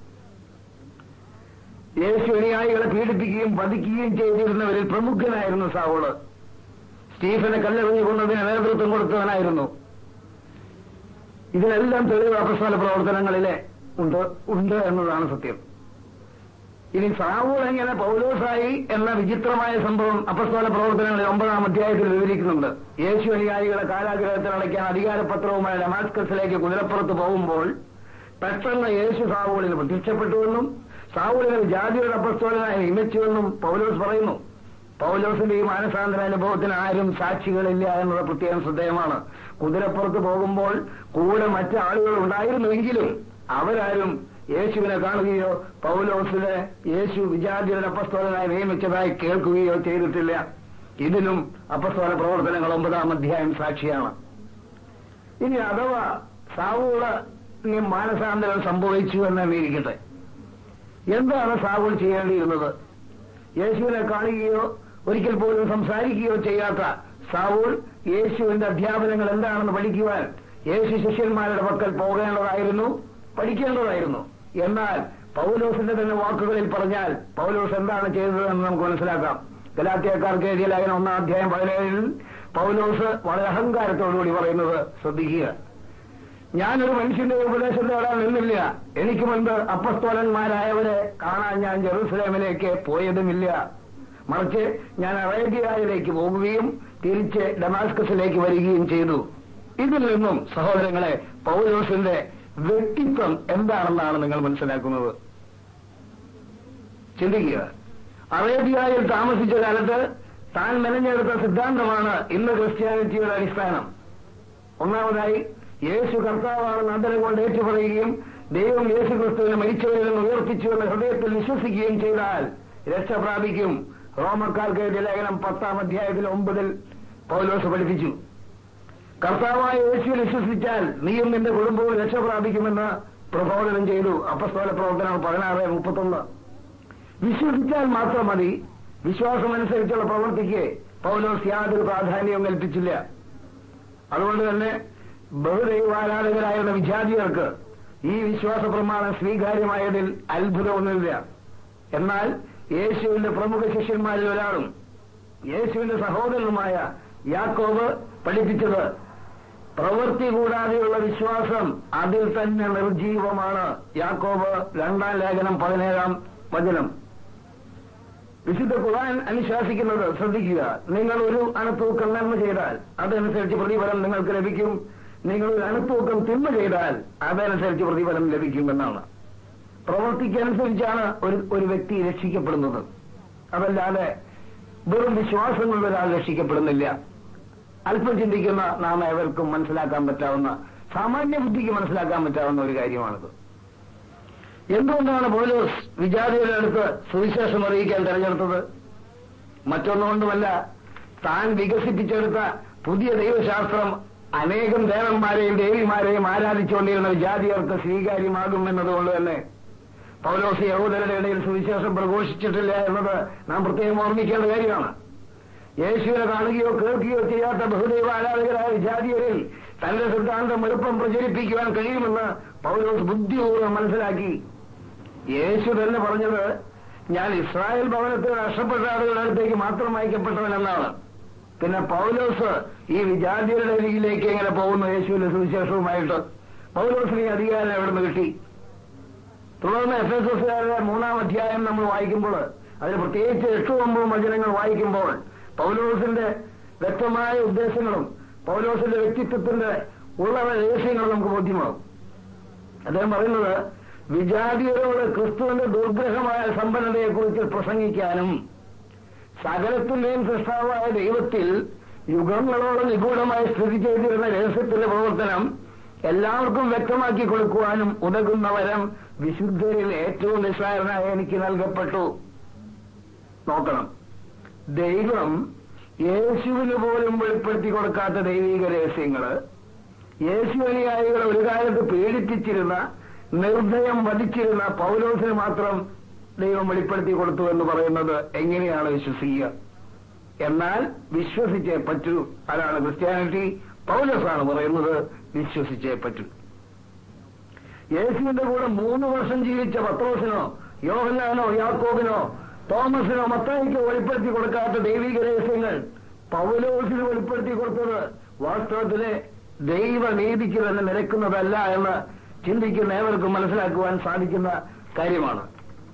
യേശു അനുയായികളെ പീഡിപ്പിക്കുകയും വധിക്കുകയും ചെയ്തിരുന്നവരിൽ പ്രമുഖനായിരുന്നു സാവൂള് സ്റ്റീഫനെ കല്ലെറിഞ്ഞു കൊണ്ടതിന് നേതൃത്വം കൊടുത്തവനായിരുന്നു ഇതിനെല്ലാം തെളിവ് അപസ്തല പ്രവർത്തനങ്ങളിലെ ഉണ്ട് ഉണ്ട് എന്നതാണ് സത്യം ഇനി സാവൂൾ എങ്ങനെ പൗലോസായി എന്ന വിചിത്രമായ സംഭവം അപസ്തോല പ്രവർത്തനങ്ങളിൽ ഒമ്പതാം അധ്യായത്തിൽ വിവരിക്കുന്നുണ്ട് യേശു അനുയായികളെ കാലാഗ്രഹത്തിൽ അടയ്ക്കാൻ അധികാരപത്രവുമായി ഡമാസ്കസിലേക്ക് കുതിരപ്പുറത്ത് പോകുമ്പോൾ പെട്ടെന്ന് യേശു സാവൂളിന് പ്രത്യക്ഷപ്പെട്ടുവെന്നും സാവൂളിനെ ജാതിയുടെ അപസ്തോലനായി നിയമിച്ചുവെന്നും പൗലോസ് പറയുന്നു പൗലോസിന്റെ ഈ മാനസാന്തര അനുഭവത്തിന് ആരും സാക്ഷികളില്ല എന്നത് പ്രത്യേകം ശ്രദ്ധേയമാണ് കുതിരപ്പുറത്ത് പോകുമ്പോൾ കൂടെ മറ്റു ആളുകൾ ഉണ്ടായിരുന്നുവെങ്കിലും അവരാരും യേശുവിനെ കാണുകയോ പൗലോസിനെ യേശു വിജാതിയുടെ അപ്പസ്തോലനായി നിയമിച്ചതായി കേൾക്കുകയോ ചെയ്തിട്ടില്ല ഇതിനും അപ്പസ്തോല പ്രവർത്തനങ്ങൾ ഒമ്പതാം അധ്യായം സാക്ഷിയാണ് ഇനി അഥവാ സാവൂള് ഇനി മാനസാന്തരം സംഭവിച്ചു എന്ന് ഇരിക്കട്ടെ എന്താണ് സാവൂൾ ചെയ്യേണ്ടിയിരുന്നത് യേശുവിനെ കാണുകയോ ഒരിക്കൽ പോലും സംസാരിക്കുകയോ ചെയ്യാത്ത സാവൂൾ യേശുവിന്റെ അധ്യാപനങ്ങൾ എന്താണെന്ന് പഠിക്കുവാൻ യേശു ശിഷ്യന്മാരുടെ പക്കൽ പോകേണ്ടതായിരുന്നു പഠിക്കേണ്ടതായിരുന്നു എന്നാൽ പൗലോസിന്റെ തന്നെ വാക്കുകളിൽ പറഞ്ഞാൽ പൗലോസ് എന്താണ് ചെയ്തതെന്ന് നമുക്ക് മനസ്സിലാക്കാം ഗലാത്തിയക്കാർക്ക് എഴുതിയ ലേഖനം ഒന്നാം അധ്യായം പതിനേഴിൽ പൗലോസ് വളരെ അഹങ്കാരത്തോടുകൂടി പറയുന്നത് ശ്രദ്ധിക്കുക ഞാനൊരു മനുഷ്യന്റെ ഉപദേശം തേടാൻ നിന്നില്ല എനിക്ക് മുൻപ് അപ്പസ്തോലന്മാരായവരെ കാണാൻ ഞാൻ ജെറൂസലേമിലേക്ക് പോയതുമില്ല മറിച്ച് ഞാൻ അറേബ്യയിലേക്ക് പോകുകയും തിരിച്ച് ഡമാസ്കസിലേക്ക് വരികയും ചെയ്തു ഇതിൽ നിന്നും സഹോദരങ്ങളെ പൗലോസിന്റെ വ്യക്തിത്വം എന്താണെന്നാണ് നിങ്ങൾ മനസ്സിലാക്കുന്നത് ചിന്തിക്കുക അറേബ്യയിൽ താമസിച്ച കാലത്ത് താൻ മെനഞ്ഞെടുത്ത സിദ്ധാന്തമാണ് ഇന്ന് ക്രിസ്ത്യാനിറ്റിയുടെ അടിസ്ഥാനം ഒന്നാമതായി യേശു കർത്താവാണെന്ന് അന്തരം കൊണ്ട് ഏറ്റുപറയുകയും ദൈവം യേശു ക്രിസ്തുവിനെ മരിച്ചവരിൽ നിന്ന് ഉയർപ്പിച്ചു എന്ന് ഹൃദയത്തിൽ വിശ്വസിക്കുകയും ചെയ്താൽ രക്ഷ പ്രാപിക്കും റോമക്കാർക്ക് എഴുതിയ ലേഖനം പത്താം അധ്യായത്തിൽ ഒമ്പതിൽ പൗലോസ് പഠിപ്പിച്ചു കർത്താവായ യേശുവിൽ വിശ്വസിച്ചാൽ നീയും നിന്റെ കുടുംബവും രക്ഷ പ്രാപിക്കുമെന്ന് പ്രബോധനം ചെയ്തു അപ്പസ്തോല പ്രവർത്തനം പതിനാറ് മുപ്പത്തൊന്ന് വിശ്വസിച്ചാൽ മാത്രം മതി വിശ്വാസമനുസരിച്ചുള്ള പ്രവൃത്തിക്ക് പൗലോസ് യാതൊരു പ്രാധാന്യവും കൽപ്പിച്ചില്ല അതുകൊണ്ട് തന്നെ ബഹുദൈവാരാധകരായിരുന്ന വിജാതിയർക്ക് ഈ വിശ്വാസ പ്രമാണം സ്വീകാര്യമായതിൽ അത്ഭുതമൊന്നുമില്ല എന്നാൽ യേശുവിന്റെ പ്രമുഖ ശിഷ്യന്മാരിൽ ഒരാളും യേശുവിന്റെ സഹോദരനുമായ യാക്കോബ് പഠിപ്പിച്ചത് പ്രവൃത്തി കൂടാതെയുള്ള വിശ്വാസം അതിൽ തന്നെ നിർജീവമാണ് യാക്കോബ് രണ്ടാം ലേഖനം പതിനേഴാം വചനം വിശുദ്ധ ഖുർആൻ അനുശാസിക്കുന്നത് ശ്രദ്ധിക്കുക നിങ്ങൾ ഒരു അണുത്തൂക്കം നന്മ ചെയ്താൽ അതനുസരിച്ച് പ്രതിഫലം നിങ്ങൾക്ക് ലഭിക്കും നിങ്ങൾ ഒരു അണുത്തൂക്കം തിന്മ ചെയ്താൽ അതനുസരിച്ച് പ്രതിഫലം ലഭിക്കുമെന്നാണ് പ്രവൃത്തിക്കനുസരിച്ചാണ് ഒരു ഒരു വ്യക്തി രക്ഷിക്കപ്പെടുന്നത് അതല്ലാതെ വെറും വിശ്വാസം കൊണ്ട് ഒരാൾ രക്ഷിക്കപ്പെടുന്നില്ല അല്പം ചിന്തിക്കുന്ന നാം ഏവർക്കും മനസ്സിലാക്കാൻ പറ്റാവുന്ന സാമാന്യ ബുദ്ധിക്ക് മനസ്സിലാക്കാൻ പറ്റാവുന്ന ഒരു കാര്യമാണിത് എന്തുകൊണ്ടാണ് പോലീസ് വിജാതിയുടെ അടുത്ത് സുവിശേഷം അറിയിക്കാൻ തെരഞ്ഞെടുത്തത് മറ്റൊന്നുകൊണ്ടുമല്ല താൻ വികസിപ്പിച്ചെടുത്ത പുതിയ ദൈവശാസ്ത്രം അനേകം ദേവന്മാരെയും ദേവിമാരെയും ആരാധിച്ചുകൊണ്ടിരുന്ന വിജാതിയർക്ക് സ്വീകാര്യമാകും എന്നതുകൊണ്ട് തന്നെ പൗലോസ് യഹൂദരുടെ ഇടയിൽ സുവിശേഷം പ്രഘോഷിച്ചിട്ടില്ല എന്നത് നാം പ്രത്യേകം ഓർമ്മിക്കേണ്ട കാര്യമാണ് യേശുവിനെ കാണുകയോ കേൾക്കുകയോ ചെയ്യാത്ത ബഹുദൈവ ആരാധകരായ വിജാതിയരിൽ തന്റെ സിദ്ധാന്തം എളുപ്പം പ്രചരിപ്പിക്കുവാൻ കഴിയുമെന്ന് പൗലോസ് ബുദ്ധിപൂർവ്വം മനസ്സിലാക്കി യേശു തന്നെ പറഞ്ഞത് ഞാൻ ഇസ്രായേൽ ഭവനത്തിൽ നഷ്ടപ്പെട്ട ആളുകളുടെ അടുത്തേക്ക് മാത്രം അയക്കപ്പെട്ടവനെന്നാണ് പിന്നെ പൗലോസ് ഈ വിജാതിയുടെ അരികിലേക്ക് എങ്ങനെ പോകുന്നു യേശുവിന്റെ സുവിശേഷവുമായിട്ട് പൗലോസിന് ഈ അധികാരം എവിടെ നിന്ന് കിട്ടി തുടർന്ന് എഫ് എസ് എസുകാരുടെ മൂന്നാം അധ്യായം നമ്മൾ വായിക്കുമ്പോൾ അതിൽ പ്രത്യേകിച്ച് എട്ടും ഒമ്പതും വചനങ്ങൾ വായിക്കുമ്പോൾ പൗലോസിന്റെ വ്യക്തമായ ഉദ്ദേശങ്ങളും പൗലോസിന്റെ വ്യക്തിത്വത്തിന്റെ ഉള്ള രഹസ്യങ്ങൾ നമുക്ക് ബോധ്യമാകും അദ്ദേഹം പറയുന്നത് വിജാതിയരോട് ക്രിസ്തുവിന്റെ ദുർഗ്രഹമായ സമ്പന്നതയെക്കുറിച്ച് പ്രസംഗിക്കാനും സകലത്തിന്റെയും സൃഷ്ടാവായ ദൈവത്തിൽ യുഗങ്ങളോളം നിഗൂഢമായി സ്ഥിതി ചെയ്തിരുന്ന രഹസ്യത്തിന്റെ പ്രവർത്തനം എല്ലാവർക്കും വ്യക്തമാക്കി കൊടുക്കുവാനും ഉതകുന്ന വരം വിശുദ്ധരിൽ ഏറ്റവും നിസ്സാരനായ എനിക്ക് നൽകപ്പെട്ടു നോക്കണം ദൈവം യേശുവിന് പോലും വെളിപ്പെടുത്തി കൊടുക്കാത്ത ദൈവിക രഹസ്യങ്ങള് യേശു അനുയായികളെ ഒരു കാലത്ത് പീഡിപ്പിച്ചിരുന്ന നിർദ്ദയം വധിച്ചിരുന്ന പൗലോസിന് മാത്രം ദൈവം വെളിപ്പെടുത്തി കൊടുത്തു എന്ന് പറയുന്നത് എങ്ങനെയാണ് വിശ്വസിക്കുക എന്നാൽ വിശ്വസിച്ചേ പറ്റൂ അതാണ് ക്രിസ്ത്യാനിറ്റി പൗലോസാണ് പറയുന്നത് വിശ്വസിച്ചേ പറ്റൂ യേശുവിന്റെ കൂടെ മൂന്ന് വർഷം ജീവിച്ച പത്രോസിനോ യോഹന്നാനോ യാക്കോബിനോ തോമസിനോ മത്തായിക്കോ വെളിപ്പെടുത്തി കൊടുക്കാത്ത ദൈവിക രഹസ്യങ്ങൾ പൗലോസിന് വെളിപ്പെടുത്തി കൊടുത്തത് വാസ്തവത്തിലെ ദൈവനീതിക്ക് തന്നെ നിരക്കുന്നതല്ല എന്ന് ചിന്തിക്കുന്ന ഏവർക്കും മനസ്സിലാക്കുവാൻ സാധിക്കുന്ന കാര്യമാണ്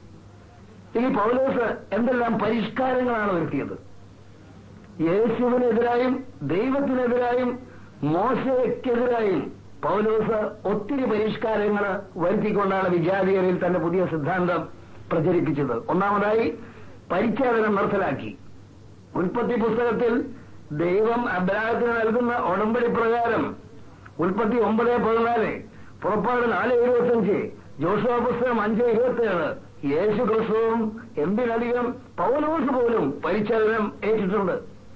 ഇനി പൗലോസ് എന്തെല്ലാം പരിഷ്കാരങ്ങളാണ് വരുത്തിയത് യേശുവിനെതിരായും ദൈവത്തിനെതിരായും മോശയ്ക്കെതിരായും പൗലോസ് ഒത്തിരി പരിഷ്കാരങ്ങൾ വരുത്തിക്കൊണ്ടാണ് വിജാതിയരിൽ തന്റെ പുതിയ സിദ്ധാന്തം പ്രചരിപ്പിച്ചത് ഒന്നാമതായി പരിച്ഛേദനം നിർത്തലാക്കി ഉൽപ്പത്തി പുസ്തകത്തിൽ ദൈവം അബ്രാഹത്തിന് നൽകുന്ന ഉടമ്പടി പ്രകാരം ഉൽപ്പത്തി ഒമ്പത് പതിനാല് പുറപ്പാട് നാല് ഇരുപത്തിയഞ്ച് ജോഷുവ പുസ്തകം അഞ്ച് ഇരുപത്തിയേഴ് യേശു ക്രിസ്തുവും എന്തിനധികം പൗലോസ് പോലും പരിച്ഛേദനം ഏറ്റിട്ടുണ്ട്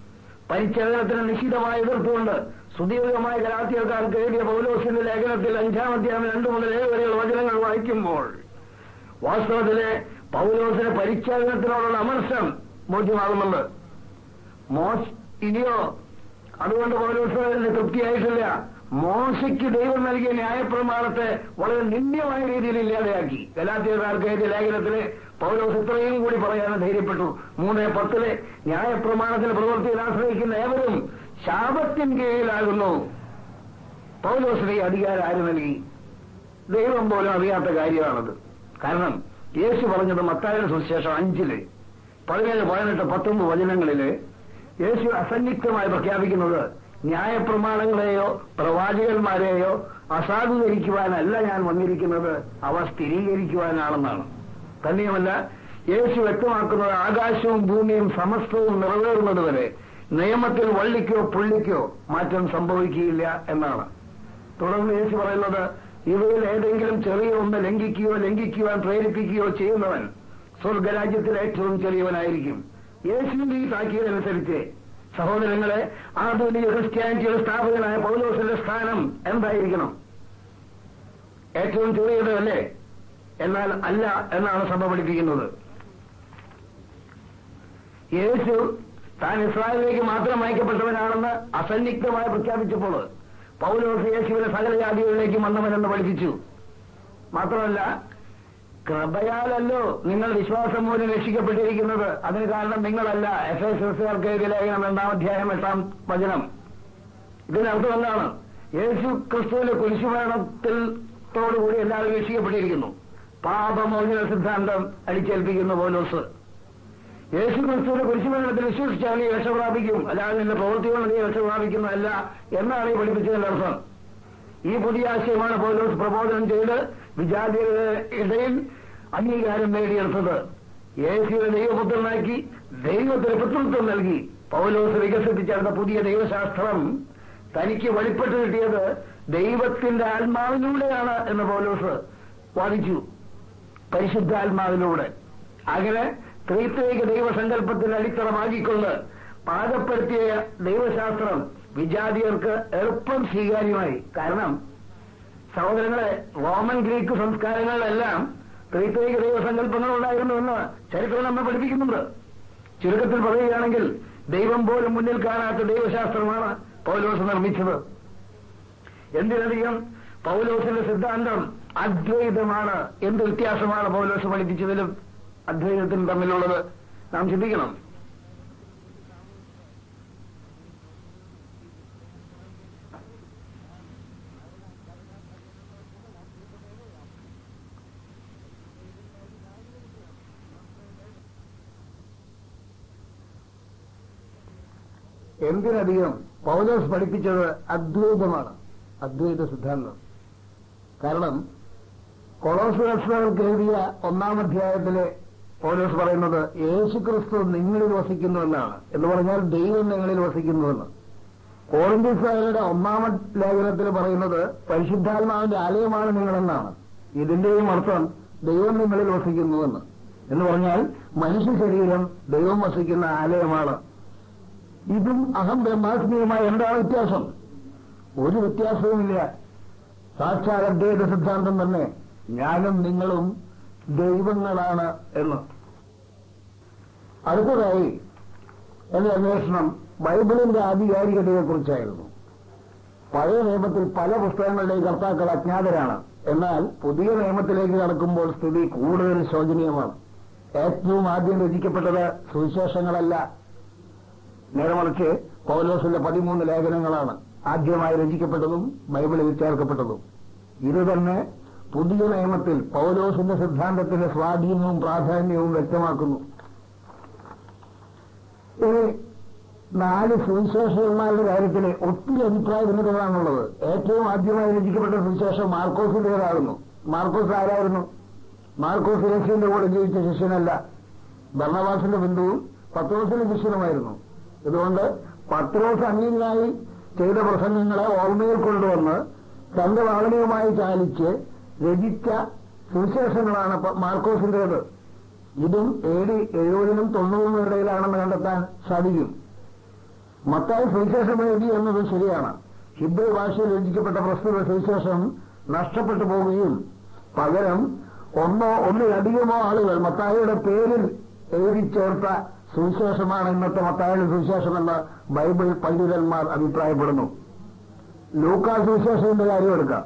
പരിചരണത്തിന് നിശ്ചിതമായി എതിർത്തുകൊണ്ട് സുദീർഘമായ ഗലാത്തിയക്കാർക്ക് എഴുതിയ പൗലോസിന്റെ ലേഖനത്തിൽ അഞ്ചാമധ്യായം രണ്ടു മുതൽ ഏഴ് വരെയുള്ള വചനങ്ങൾ വായിക്കുമ്പോൾ വാസ്തവത്തിലെ പൗലോസിന് പരിച്ഛേദനത്തിനോടുള്ള അമർഷം ബോധ്യമാകുന്നുണ്ട് മോശ ഇനിയോ അതുകൊണ്ട് പൗലോസിന് തൃപ്തിയായിട്ടില്ല മോശയ്ക്ക് ദൈവം നൽകിയ ന്യായപ്രമാണത്തെ വളരെ നിന്ദ്യമായ രീതിയിൽ ഇല്ലാതെയാക്കി ഗലാത്തിയക്കാർക്ക് എഴുതിയ ലേഖനത്തില് പൗലോസ് ഇത്രയും കൂടി പറയാൻ ധൈര്യപ്പെട്ടു മൂന്ന് പത്തിലെ ന്യായപ്രമാണത്തിന് പ്രവൃത്തിയിൽ ആശ്രയിക്കുന്ന ഏവരും ശാപത്തിൻ കീഴിലാകുന്നു പൗലോസിന് ഈ അധികാരം ആര് നൽകി ദൈവം പോലും അറിയാത്ത കാര്യമാണത് കാരണം യേശു പറഞ്ഞത് മത്തായുടെ സുവിശേഷം അഞ്ചില് പതിനേഴ് പതിനെട്ട് പത്തൊമ്പത് വചനങ്ങളില് യേശു അസന്നിഗ്ധമായി പ്രഖ്യാപിക്കുന്നത് ന്യായപ്രമാണങ്ങളെയോ പ്രവാചകന്മാരെയോ അസാധുകരിക്കുവാനല്ല ഞാൻ വന്നിരിക്കുന്നത് അവ സ്ഥിരീകരിക്കുവാനാണെന്നാണ് തന്നെയുമല്ല യേശു വ്യക്തമാക്കുന്നത് ആകാശവും ഭൂമിയും സമസ്തവും നിറവേറുന്നതുവരെ നിയമത്തിൽ വള്ളിക്കോ പുള്ളിക്കോ മാറ്റം സംഭവിക്കുകയില്ല എന്നാണ് തുടർന്ന് യേശു പറയുന്നത് ഇവയിൽ ഏതെങ്കിലും ചെറിയ ഒന്ന് ലംഘിക്കുകയോ ലംഘിക്കുവാൻ പ്രേരിപ്പിക്കുകയോ ചെയ്യുന്നവൻ സ്വർഗരാജ്യത്തിൽ ഏറ്റവും ചെറിയവനായിരിക്കും യേശുവിന്റെ ഈ താക്കീതനുസരിച്ച് സഹോദരങ്ങളെ ആധുനിക ക്രിസ്ത്യാനിറ്റിയുടെ സ്ഥാപകനായ പൗലോസിന്റെ സ്ഥാനം എന്തായിരിക്കണം ഏറ്റവും ചെറിയതല്ലേ എന്നാൽ അല്ല എന്നാണ് സഭ പഠിപ്പിക്കുന്നത് യേശു താൻ ഇസ്രായേലിലേക്ക് മാത്രം അയക്കപ്പെട്ടവനാണെന്ന് അസന്നിഗ്ധമായി പ്രഖ്യാപിച്ചപ്പോൾ പൗലോസ് യേശുവിനെ സകല ജാതികളിലേക്ക് വന്നവനെന്ന് പഠിപ്പിച്ചു മാത്രമല്ല കൃപയാലല്ലോ നിങ്ങൾ വിശ്വാസം മൂലം രക്ഷിക്കപ്പെട്ടിരിക്കുന്നത് അതിന് കാരണം നിങ്ങളല്ല എഫ് എസ് എസുകാർക്ക് എഴുതിയ ലേഖനം രണ്ടാം അധ്യായം എട്ടാം വചനം ഇതിനർത്ഥം എന്താണ് യേശു ക്രിസ്തുവിന്റെ കുരിശുമരണത്തിൽ തോടുകൂടി എല്ലാവരും രക്ഷിക്കപ്പെട്ടിരിക്കുന്നു പാപമോചന സിദ്ധാന്തം അടിച്ചേൽപ്പിക്കുന്ന പോലോസ് യേശു ക്രിസ്തുവിന്റെ കുരിശുമരണത്തിൽ വിശ്വസിച്ചാൽ നീ രക്ഷ പ്രാപിക്കും അല്ലാതെ നിന്റെ പ്രവൃത്തികൊണ്ട് നീ രക്ഷ പ്രാപിക്കുന്നതല്ല എന്നാണ് ഈ പഠിപ്പിച്ചതിന്റെ അർത്ഥം ഈ പുതിയ ആശയമാണ് പൗലോസ് പ്രബോധനം ചെയ്ത് വിജാതിയുടെ ഇടയിൽ അംഗീകാരം നേടിയെടുത്തത് യേശുവിനെ ദൈവപുത്രനാക്കി ദൈവത്തിന് പുത്രത്വം നൽകി പൗലോസ് വികസിപ്പിച്ചെടുത്ത പുതിയ ദൈവശാസ്ത്രം തനിക്ക് വെളിപ്പെട്ട് കിട്ടിയത് ദൈവത്തിന്റെ ആത്മാവിലൂടെയാണ് എന്ന് പൗലോസ് വാദിച്ചു പരിശുദ്ധാത്മാവിലൂടെ അങ്ങനെ ത്രിത്വേക ദൈവസങ്കല്പത്തിന് അടിത്തറമാക്കിക്കൊണ്ട് പാകപ്പെടുത്തിയ ദൈവശാസ്ത്രം വിജാതിയർക്ക് എളുപ്പം സ്വീകാര്യമായി കാരണം സഹോദരങ്ങളെ റോമൻ ഗ്രീക്ക് സംസ്കാരങ്ങളിലെല്ലാം ത്രിത്വേക ദൈവസങ്കല്പങ്ങൾ ഉണ്ടായിരുന്നുവെന്ന് ചരിത്രം നമ്മെ പഠിപ്പിക്കുന്നുണ്ട് ചുരുക്കത്തിൽ പറയുകയാണെങ്കിൽ ദൈവം പോലും മുന്നിൽ കാണാത്ത ദൈവശാസ്ത്രമാണ് പൗലോസ് നിർമ്മിച്ചത് എന്തിനധികം പൗലോസിന്റെ സിദ്ധാന്തം അദ്വൈതമാണ് എന്ത് വ്യത്യാസമാണ് പൗലോസ് പഠിപ്പിച്ചതിലും അദ്വൈതത്തിനും തമ്മിലുള്ളത് നാം ചിന്തിക്കണം എന്തിനധികം പൗലോസ് പഠിപ്പിച്ചത് അദ്വൈതമാണ് അദ്വൈത സിദ്ധാന്തം കാരണം കൊളോസ് ദർശനങ്ങൾക്ക് എഴുതിയ ഒന്നാം അധ്യായത്തിലെ പൗലോസ് പറയുന്നത് യേശുക്രിസ്തു നിങ്ങളിൽ വസിക്കുന്നു എന്നാണ് എന്ന് പറഞ്ഞാൽ ദൈവം നിങ്ങളിൽ വസിക്കുന്നുവെന്ന് കോറിന്ത്യസാരുടെ ഒന്നാമത് ലേഖനത്തിൽ പറയുന്നത് പരിശുദ്ധാത്മാവിന്റെ ആലയമാണ് നിങ്ങളെന്നാണ് ഇതിന്റെയും അർത്ഥം ദൈവം നിങ്ങളിൽ വസിക്കുന്നുവെന്ന് എന്ന് പറഞ്ഞാൽ മനുഷ്യ ശരീരം ദൈവം വസിക്കുന്ന ആലയമാണ് ഇതും അഹം ബ്രഹ്മാസ്മിയുമായി എന്താണ് വ്യത്യാസം ഒരു വ്യത്യാസവുമില്ല സാക്ഷാൽ അദ്വൈത സിദ്ധാന്തം തന്നെ ഞാനും നിങ്ങളും ദൈവങ്ങളാണ് എന്ന് അടുത്തതായി എന്റെ അന്വേഷണം ബൈബിളിന്റെ ആധികാരികതയെക്കുറിച്ചായിരുന്നു പഴയ നിയമത്തിൽ പല പുസ്തകങ്ങളുടെയും കർത്താക്കൾ അജ്ഞാതരാണ് എന്നാൽ പുതിയ നിയമത്തിലേക്ക് കടക്കുമ്പോൾ സ്ഥിതി കൂടുതൽ ശോചനീയമാണ് ഏറ്റവും ആദ്യം രചിക്കപ്പെട്ടത് സുവിശേഷങ്ങളല്ല നേരമറിച്ച് പൗലോസിന്റെ പതിമൂന്ന് ലേഖനങ്ങളാണ് ആദ്യമായി രചിക്കപ്പെട്ടതും ബൈബിളിൽ ചേർക്കപ്പെട്ടതും ഇത് തന്നെ പുതിയ നിയമത്തിൽ പൗലോസിന്റെ സിദ്ധാന്തത്തിന്റെ സ്വാധീനവും പ്രാധാന്യവും വ്യക്തമാക്കുന്നു ഇനി നാല് സുവിശേഷന്മാരുടെ കാര്യത്തിൽ ഒത്തിരി അഭിപ്രായ ഭിന്നതകളാണുള്ളത് ഏറ്റവും ആദ്യമായി രചിക്കപ്പെട്ട സുവിശേഷം മാർക്കോസിന്റേതാകുന്നു മാർക്കോസ് ആരായിരുന്നു മാർക്കോസ് യേശുവിന്റെ കൂടെ ജീവിച്ച ശിഷ്യനല്ല ഭരണവാസിന്റെ ബന്ധുവും പത്രോസിന്റെ ശിഷ്യനുമായിരുന്നു ഇതുകൊണ്ട് പത്രോസ് അന്യനായി ചെയ്ത പ്രസംഗങ്ങളെ ഓർമ്മയിൽ കൊണ്ടുവന്ന് തന്റെ വാളനയുമായി ചാലിച്ച് രചിച്ച സുവിശേഷങ്ങളാണ് മാർക്കോസിന്റേത് ഇതും എ ഡി എഴുപതിനും തൊണ്ണൂറിനും ഇടയിലാണെന്ന് കണ്ടെത്താൻ സാധിക്കും മത്തായി സുവിശേഷം എഴുതി എന്നത് ശരിയാണ് ഹിബ്രു ഭാഷയിൽ രചിക്കപ്പെട്ട പ്രസ്തുത സുവിശേഷം നഷ്ടപ്പെട്ടു പോവുകയും പകരം ഒന്നോ ഒന്നിലധികമോ ആളുകൾ മത്തായിയുടെ പേരിൽ എഴുതി ചേർത്ത സുവിശേഷമാണ് ഇന്നത്തെ മത്തായുടെ സുവിശേഷമെന്ന് ബൈബിൾ പണ്ഡിതന്മാർ അഭിപ്രായപ്പെടുന്നു ലൂക്ക സുവിശേഷത്തിന്റെ കാര്യം എടുക്കാം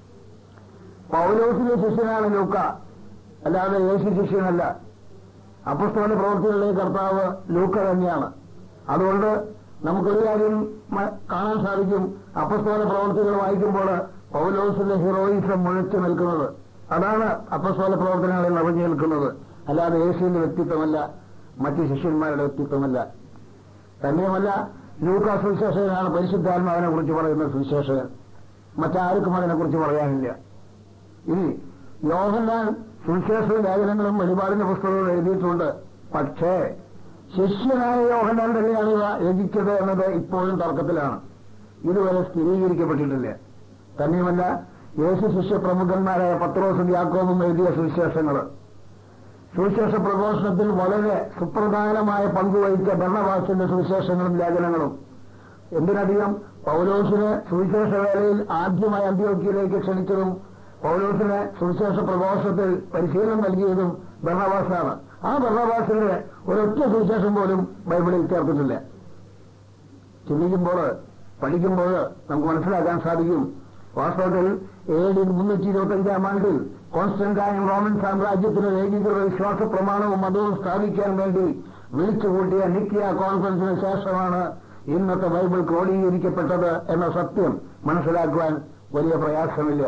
പൗലോസിന്റെ ശിഷ്യനാണ് ലൂക്ക അല്ലാതെ യേശു ശിഷ്യനല്ല അപ്പസ്തോല പ്രവർത്തികളിലെ കർത്താവ് ലൂക്ക തന്നെയാണ് അതുകൊണ്ട് നമുക്കൊരു കാര്യം മ- കാണാൻ സാധിക്കും അപ്പസ്തോല പ്രവർത്തികൾ വായിക്കുമ്പോൾ പൗലോസിന്റെ ഹീറോയിസം മുഴച്ചു നിൽക്കുന്നത് അതാണ് അപ്പസ്തോല പ്രവർത്തനങ്ങളിൽ നിറഞ്ഞു നിൽക്കുന്നത് അല്ലാതെ യേശുവിന്റെ വ്യക്തിത്വമല്ല മറ്റു ശിഷ്യന്മാരുടെ വ്യക്തിത്വമല്ല തന്നെയുമല്ല ലൂക്ക സുവിശേഷകനാണ് പരിശുദ്ധാത്മാവിനെ കുറിച്ച് പറയുന്ന സുവിശേഷകൻ മറ്റാർക്കും അതിനെക്കുറിച്ച് പറയാനില്ല ഇനി യോഹന്നാൻ സുവിശേഷ ലേഖനങ്ങളും വെളിപാടിന്റെ പുസ്തകവും എഴുതിയിട്ടുണ്ട് പക്ഷേ ശിഷ്യനായ യോഹന്നാൻ തന്നെയാണ് ഇവ രചിച്ചത് എന്നത് ഇപ്പോഴും തർക്കത്തിലാണ് ഇതുവരെ സ്ഥിരീകരിക്കപ്പെട്ടിട്ടില്ല തന്നെയുമല്ല യേശു ശിഷ്യ പ്രമുഖന്മാരായ പത്രോസും യാക്കോബും എഴുതിയ സുവിശേഷങ്ങൾ സുവിശേഷ പ്രഘോഷണത്തിൽ വളരെ സുപ്രധാനമായ പങ്കുവഹിച്ച ഭരണവാസിന്റെ സുവിശേഷങ്ങളും ലേഖനങ്ങളും എന്തിനധികം പൗലോസിന് സുവിശേഷ വേളയിൽ ആദ്യമായി അന്ത്യോക്കിയിലേക്ക് ക്ഷണിച്ചതും പൗലോസിന് സുവിശേഷ പ്രഘോഷത്തിൽ പരിശീലനം നൽകിയതും ഭരണവാസാണ് ആ ഭരണവാസിന്റെ ഒരൊറ്റ സുവിശേഷം പോലും ബൈബിളിൽ ചേർത്തിട്ടില്ല ചിന്തിക്കുമ്പോൾ പഠിക്കുമ്പോൾ നമുക്ക് മനസ്സിലാക്കാൻ സാധിക്കും വാസ്തവത്തിൽ എ ഡി മുന്നൂറ്റി ഇരുപത്തഞ്ചാം ആണ്ടിൽ കോൺസ്റ്റന്റായും റോമൻ സാമ്രാജ്യത്തിന് ഏകീകൃത വിശ്വാസ പ്രമാണവും മതവും സ്ഥാപിക്കാൻ വേണ്ടി വിളിച്ചുകൂട്ടിയ നിക്കിയ കോൺഫറൻസിന് ശേഷമാണ് ഇന്നത്തെ ബൈബിൾ ക്രോഡീകരിക്കപ്പെട്ടത് എന്ന സത്യം മനസ്സിലാക്കുവാൻ വലിയ പ്രയാസമില്ല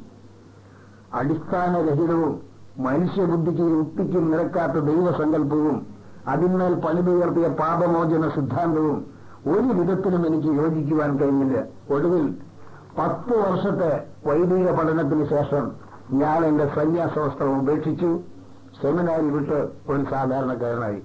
അടിസ്ഥാനരഹിതവും മനുഷ്യബുദ്ധിക്ക് യുക്തിക്കും നിരക്കാത്ത ദൈവസങ്കല്പവും അതിന്മേൽ പണിതുയർത്തിയ പാപമോചന സിദ്ധാന്തവും ഒരു വിധത്തിലും എനിക്ക് യോജിക്കുവാൻ കഴിഞ്ഞില്ല ഒടുവിൽ പത്ത് വർഷത്തെ വൈദിക പഠനത്തിന് ശേഷം ഞാൻ എന്റെ സന്യാസവസ്ത്രം ഉപേക്ഷിച്ചു സെമിനാരി വിട്ട് ഒരു സാധാരണക്കാരനായി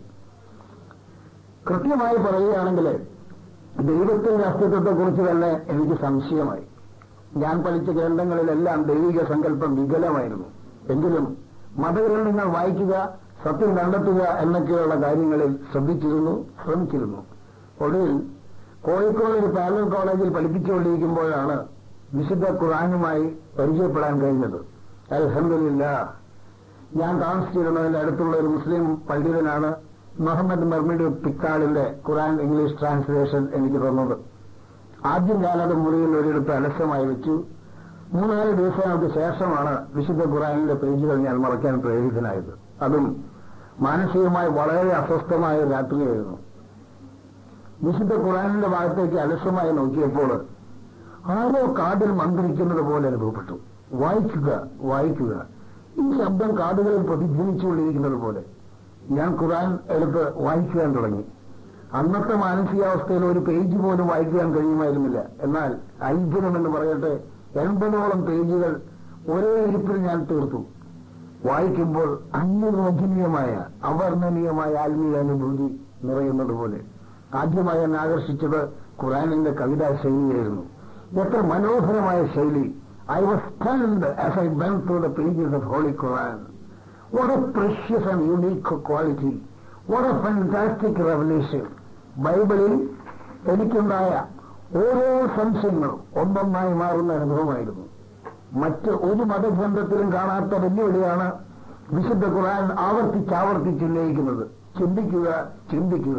കൃത്യമായി പറയുകയാണെങ്കിൽ ദൈവത്തിന്റെ അസ്തിത്വത്തെക്കുറിച്ച് തന്നെ എനിക്ക് സംശയമായി ഞാൻ പഠിച്ച ഗ്രന്ഥങ്ങളിലെല്ലാം ദൈവിക സങ്കല്പം വികലമായിരുന്നു എങ്കിലും മതഗ്രന്ഥങ്ങൾ വായിക്കുക സത്യം കണ്ടെത്തുക എന്നൊക്കെയുള്ള കാര്യങ്ങളിൽ ശ്രദ്ധിച്ചിരുന്നു ശ്രമിച്ചിരുന്നു ഒടുവിൽ കോഴിക്കോട് ഒരു പാരലൽ കോളേജിൽ പഠിപ്പിച്ചുകൊണ്ടിരിക്കുമ്പോഴാണ് വിശുദ്ധ ഖുറാനുമായി പരിചയപ്പെടാൻ കഴിഞ്ഞത് അൽഹമില്ല ഞാൻ താമസിച്ചിരുന്നതിന്റെ അടുത്തുള്ള ഒരു മുസ്ലിം പണ്ഡിതനാണ് മുഹമ്മദ് മർമിഡ് പിക്കാളിന്റെ ഖുറാൻ ഇംഗ്ലീഷ് ട്രാൻസ്ലേഷൻ എനിക്ക് തന്നത് ആദ്യം ഞാനത് മുറിയിൽ ഒരിടത്ത് അലസ്യമായി വെച്ചു മൂന്നാല് ദിവസങ്ങൾക്ക് ശേഷമാണ് വിശുദ്ധ ഖുറാനിന്റെ പേജുകൾ ഞാൻ മറക്കാൻ പ്രേരിതനായത് അതും മാനസികമായി വളരെ അസ്വസ്ഥമായ ഒരു രാത്രിയായിരുന്നു വിശുദ്ധ ഖുറാനിന്റെ ഭാഗത്തേക്ക് അലസ്യമായി നോക്കിയപ്പോൾ ആരോ കാതിൽ മന്ത്രിക്കുന്നത് പോലെ അനുഭവപ്പെട്ടു വായിക്കുക വായിക്കുക ഈ ശബ്ദം കാതുകളിൽ പ്രതിധ്വനിച്ചുകൊണ്ടിരിക്കുന്നത് പോലെ ഞാൻ ഖുറാൻ എടുത്ത് വായിക്കുവാൻ തുടങ്ങി അന്നത്തെ മാനസികാവസ്ഥയിൽ ഒരു പേജ് പോലും വായിക്കാൻ കഴിയുമായിരുന്നില്ല എന്നാൽ അത്ഭുതം എന്ന് പറയട്ടെ എൺപതോളം പേജുകൾ ഒരേ ഇരിപ്പിൽ ഞാൻ തീർത്തു വായിക്കുമ്പോൾ അന്യവചനീയമായ അവർണ്ണനീയമായ ആത്മീയ അനുഭൂതി നിറയുന്നത് പോലെ ആദ്യമായി എന്നെ ആകർഷിച്ചത് ഖുറാനിന്റെ കവിതാ ശൈലിയായിരുന്നു എത്ര മനോഹരമായ ശൈലി I was stunned as I ബെൻ through the pages of holy Quran What a precious and unique quality. What a fantastic revelation. ബൈബിളിൽ എനിക്കുണ്ടായ ഓരോ സംശയങ്ങളും ഒന്നൊന്നായി മാറുന്ന അനുഭവമായിരുന്നു മറ്റ് ഒരു മതഗ്രന്ഥത്തിലും കാണാത്ത വെല്ലുവിളിയാണ് വിശുദ്ധ ഖുർആൻ ആവർത്തിച്ചാവർത്തിച്ച് ഉന്നയിക്കുന്നത് ചിന്തിക്കുക ചിന്തിക്കുക